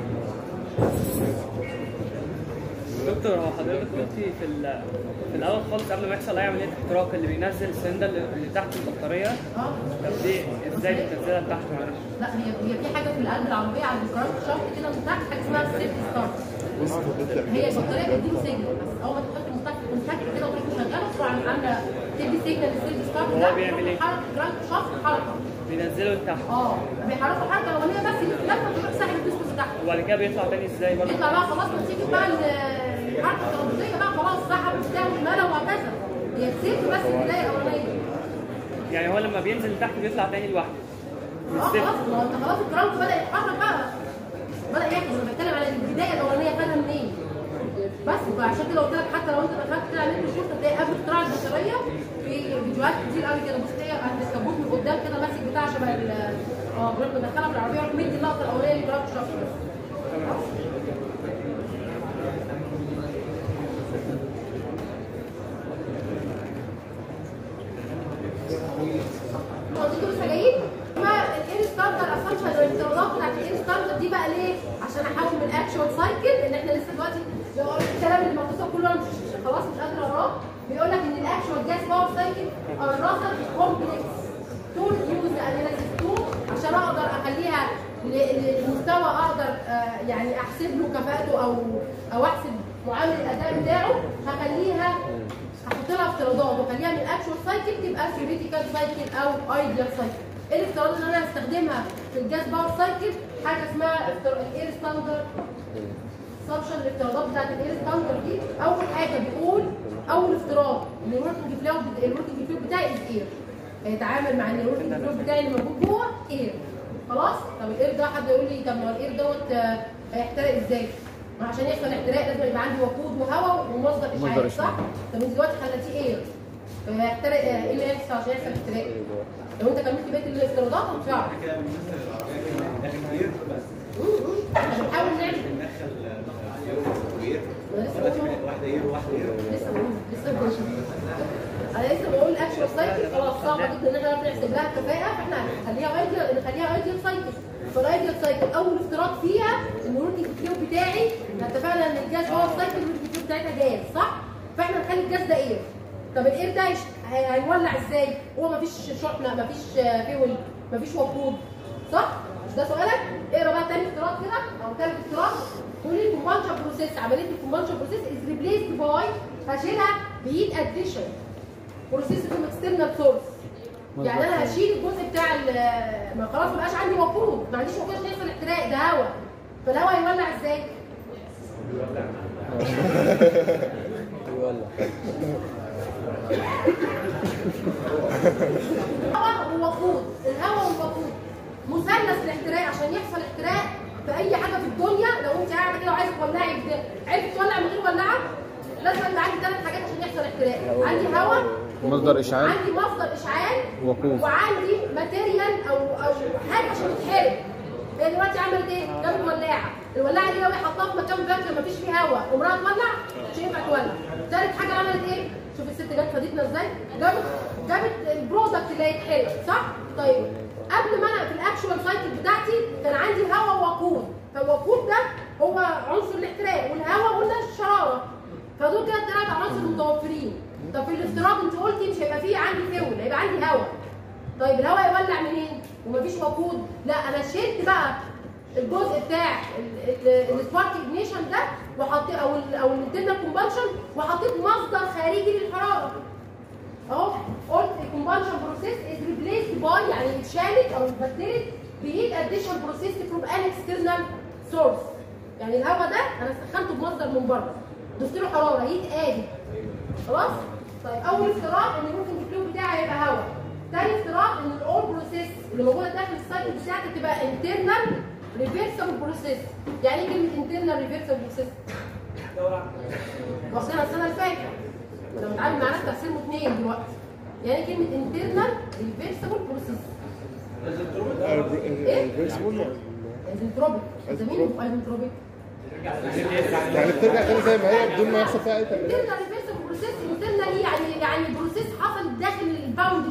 [SPEAKER 8] دكتور هو حضرتك قلتي في ال- في الاول خالص قبل ما يحصل اي عمليه احتراق اللي بينزل السنده اللي اللي تحت البطاريه
[SPEAKER 2] اه
[SPEAKER 8] طب دي ازاي بتنزلها لتحت معلش؟
[SPEAKER 2] لا هي هي في حاجه في القلب العربيه على الكرانك شافت كده من تحت حاجه اسمها السيفت ستارت هي البطاريه بتديله سيجنال بس اول ما تحط المفتاح المفتاح كده وتروح مشغله تروح عامله تدي سيجنال للسيفت ستارت
[SPEAKER 8] وهو
[SPEAKER 2] ده
[SPEAKER 8] بيعمل ايه؟
[SPEAKER 2] حركه الكرانك شافت حركه
[SPEAKER 8] بينزله لتحت
[SPEAKER 2] اه بيحركوا حركه اولانيه بس لما تروح ساحب الديسك بتاعها
[SPEAKER 8] وبعد كده بيطلع تاني ازاي برضه؟
[SPEAKER 2] يطلع بقى خلاص نتيجه بقى ال- الحركه الترابيزيه بقى خلاص سحب وبتاع وملا وهكذا هي تسيب بس البدايه الاولانيه
[SPEAKER 8] يعني هو لما بينزل لتحت بيطلع تاني لوحده
[SPEAKER 2] اه خلاص ما هو انت خلاص الكرانك بدا يتحرك بقى بدا ياكل انا بتكلم على البدايه الاولانيه خدها منين بس فعشان كده قلت لك حتى لو انت دخلت كده على النت وشفت هتلاقي قبل اختراع البشريه في فيديوهات كتير قوي كده بص تلاقي الكبوت من قدام كده ماسك بتاع شبه ال اه بيروح مدخلها في العربيه يروح مدي اللقطه الاولانيه اللي كرانك شافها بس خلاص؟ هو دي لسه جايين ما الاير ستاندر اسامبشن الافتراضات بتاعت الاير ستاندر دي بقى ليه؟ عشان احول من اكشوال سايكل ان احنا لسه دلوقتي لو قلت الكلام اللي مكتوب كله أنا مش خلاص مش قادره اقراه بيقول لك ان الاكشوال جاز باور سايكل الراسل كومبلكس تول يوز اناليسيس تول عشان اقدر اخليها ل- لمستوى اقدر آه، يعني احسب له كفاءته او او احسب معامل الاداء بتاعه هخليها هحط لها افتراضات واخليها من اكشوال سايكل تبقى ثيوريتيكال سايكل او ايديال سايكل ايه الافتراضات اللي انا هستخدمها في الجاز باور سايكل حاجه اسمها الاير ستاندرد سبشن الافتراضات بتاعت الاير ستاندرد دي اول حاجه بيقول اول افتراض ان الوركينج فلو الوركينج فلو بتاعي از اير هيتعامل مع ان الوركينج فلو بتاعي اللي موجود جوه اير خلاص طب الاير ده حد يقول لي طب ما الاير دوت آه، هيحترق ازاي؟ ما عشان يحصل احتراق لازم يبقى عندي وقود وهواء ومصدر
[SPEAKER 4] مصدر
[SPEAKER 2] اشعاع صح؟ طب انت دلوقتي خليتيه اير طب هيحترق آه، ايه اللي هيحصل عشان يحصل احتراق؟ لو انت كملت بقيه الافتراضات مش هتعرف
[SPEAKER 6] كده بنمثل العربية داخل كتير بس
[SPEAKER 2] احنا بنحاول نعمل
[SPEAKER 6] بندخل وير
[SPEAKER 2] أنا لسه بقول
[SPEAKER 6] واحدة ير وواحدة ير
[SPEAKER 2] لسه بقول لسه بقول انا لسه بقول اكشوال سايكل خلاص صعبه جدا ان احنا نحسب لها الكفاءه فاحنا هنخليها ايديال نخليها ايديال سايكل فالايديال سايكل اول افتراض فيها ان الوركينج فلو بتاعي احنا اتفقنا ان الجاز هو السايكل الوركينج فلو بتاعتها جاز صح؟ فاحنا نخلي الجاز ده اير طب الاير ده هيش- هي- هيولع ازاي؟ هو مفيش شحنه مفيش آه، فيول مفيش وقود صح؟ مش ده سؤالك؟ اقرا بقى تاني افتراض كده او تالت افتراض تقول لي الكومبانشن بروسيس عمليه الكومبانشن بروسيس از ريبليسد باي هشيلها بهيت اديشن بروسيس فروم اكسترنال سورس يعني انا هشيل الجزء بتاع ال- ما خلاص ما بقاش عندي وقود ما عنديش وقود عشان يحصل احتراق ده هواء فالهواء يولع ازاي؟
[SPEAKER 5] يولع
[SPEAKER 2] الهواء ووقود الهواء والوقود مثلث الاحتراق عشان يحصل احتراق في اي حاجه في الدنيا لو انت قاعده كده وعايزه تولعي بده عرفت تولع من غير ولاعه لازم يبقى عندي ثلاث حاجات عشان يحصل احتراق عندي هواء
[SPEAKER 4] مصدر إشعاع.
[SPEAKER 2] عندي مصدر اشعاع
[SPEAKER 4] وقود.
[SPEAKER 2] وعندي ماتيريال او او حاجه عشان تتحرق هي دلوقتي عملت ايه؟ جابت ولاعه، الولاعه دي لو هي حطاها في مكان فاكر مفيش فيه هواء عمرها تولع؟ مش هينفع تولع. ثالث حاجه عملت ايه؟ شوف الست جت فادتنا ازاي؟ جابت جابت البرودكت اللي هيتحرق صح؟ طيب قبل ما انا في الاكشوال سايكل بتاعتي كان عندي هواء ووقود، فالوقود ده هو عنصر الاحتراق والهواء قلنا الشراره. فدول كده الثلاث عناصر متوفرين. طب في الافتراض انت قلتي مش هيبقى فيه عندي فيول، هيبقى عندي هواء. طيب الهواء يولع منين؟ ومفيش وقود لا انا شلت بقى الجزء بتاع السبارك اجنيشن ده وحطيت او ال او الانترنال كومبانشن وحطيت مصدر خارجي للحراره اهو قلت الكومبانشن بروسيس از ريبليسد باي يعني اتشالت او اتبدلت بهيت اديشن بروسيس فروم ان اكسترنال سورس يعني الهواء ده انا سخنته بمصدر من بره ضفت له حراره هيت ادي خلاص طيب اول افتراض ان ممكن الفلو بتاعي هيبقى هواء تاني افتراض ان الاول بروسيس اللي موجوده داخل السايكل بتاعتي تبقى انترنال ريفرسبل بروسيس يعني ايه كلمه انترنال ريفرسبل بروسيس واخدينها السنه اللي فاتت لما بنتعامل مع ناس تقسيمه اثنين دلوقتي يعني كلمه انترنال ريفرسبل بروسيس
[SPEAKER 1] الريفرسبل
[SPEAKER 2] ايزنتروبيك زميلي في ايزنتروبيك
[SPEAKER 1] يعني بترجع تاني زي ما هي بدون ما يحصل فيها اي تغييرات
[SPEAKER 2] انترنال ريفرسبل بروسيس انترنال يعني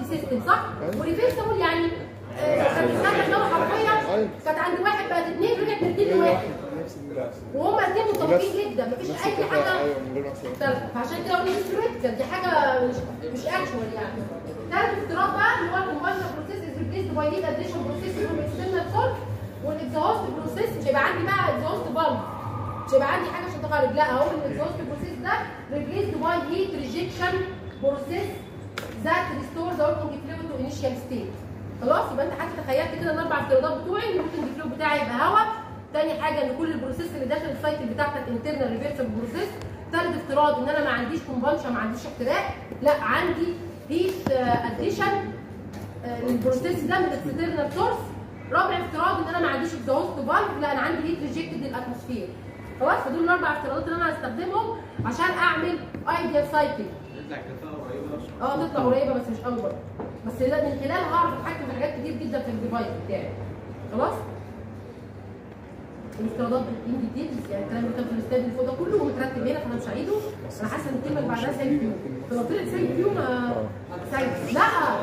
[SPEAKER 2] سيستم صح؟ وريفيرسبل يعني آه، كانت السنه اللي هو حرفيا
[SPEAKER 1] أيوة.
[SPEAKER 2] كانت عند واحد بقت اثنين رجعت من اثنين لواحد
[SPEAKER 1] نفس البتاع.
[SPEAKER 2] وهما الاثنين متفقين جدا
[SPEAKER 1] نفس
[SPEAKER 2] مفيش اي
[SPEAKER 1] البتاع،
[SPEAKER 2] حاجه
[SPEAKER 1] ايوه من غير ما أحسن.
[SPEAKER 2] مختلفه فعشان كده قلنا مش كريتيكال دي حاجه مش مش اكشوال يعني ثالث افتراض بقى اللي هو الكومباينر بروسيس از ريبليسد باي نيد اديشن بروسيس فروم اكسترنال سورس والاكزهوست بروسيس مش هيبقى عندي بقى اكزهوست فالف مش هيبقى عندي حاجه عشان تخرج لا هو الاكزهوست بروسيس ده ريبليسد باي هيت ريجكشن بروسيس ذات ريستور ذا وركينج فلويد تو انيشال ستيت خلاص يبقى انت حتى تخيلت كده الاربع افتراضات بتوعي ان الوركينج فلويد بتاعي يبقى هواء تاني حاجه ان كل البروسيس اللي داخل السايكل بتاعتك انترنال ريفرسبل بروسيس ثالث افتراض ان انا ما عنديش كومبانشن ما عنديش احتراق لا عندي هيت اديشن للبروسيس ده من اكسترنال سورس رابع افتراض ان انا ما عنديش اكزهوست فالف لا انا عندي هيت ريجكتد للاتموسفير خلاص فدول الاربع افتراضات اللي انا هستخدمهم عشان اعمل ايديال سايكل
[SPEAKER 6] يطلع كفاءه قريبه
[SPEAKER 2] اه تطلع قريبه بس مش اكبر بس لا- من خلالها هعرف اتحكم في حاجات كتير جدا في الديفايس بتاعي خلاص الافتراضات ان ديتيلز يعني الكلام اللي كان في الاستاد اللي فوق ده كله مترتب هنا فانا مش هعيده انا حاسه ان الكلمه اللي بعدها سايد فيو فلو طلعت سايد فيو ما سايد لا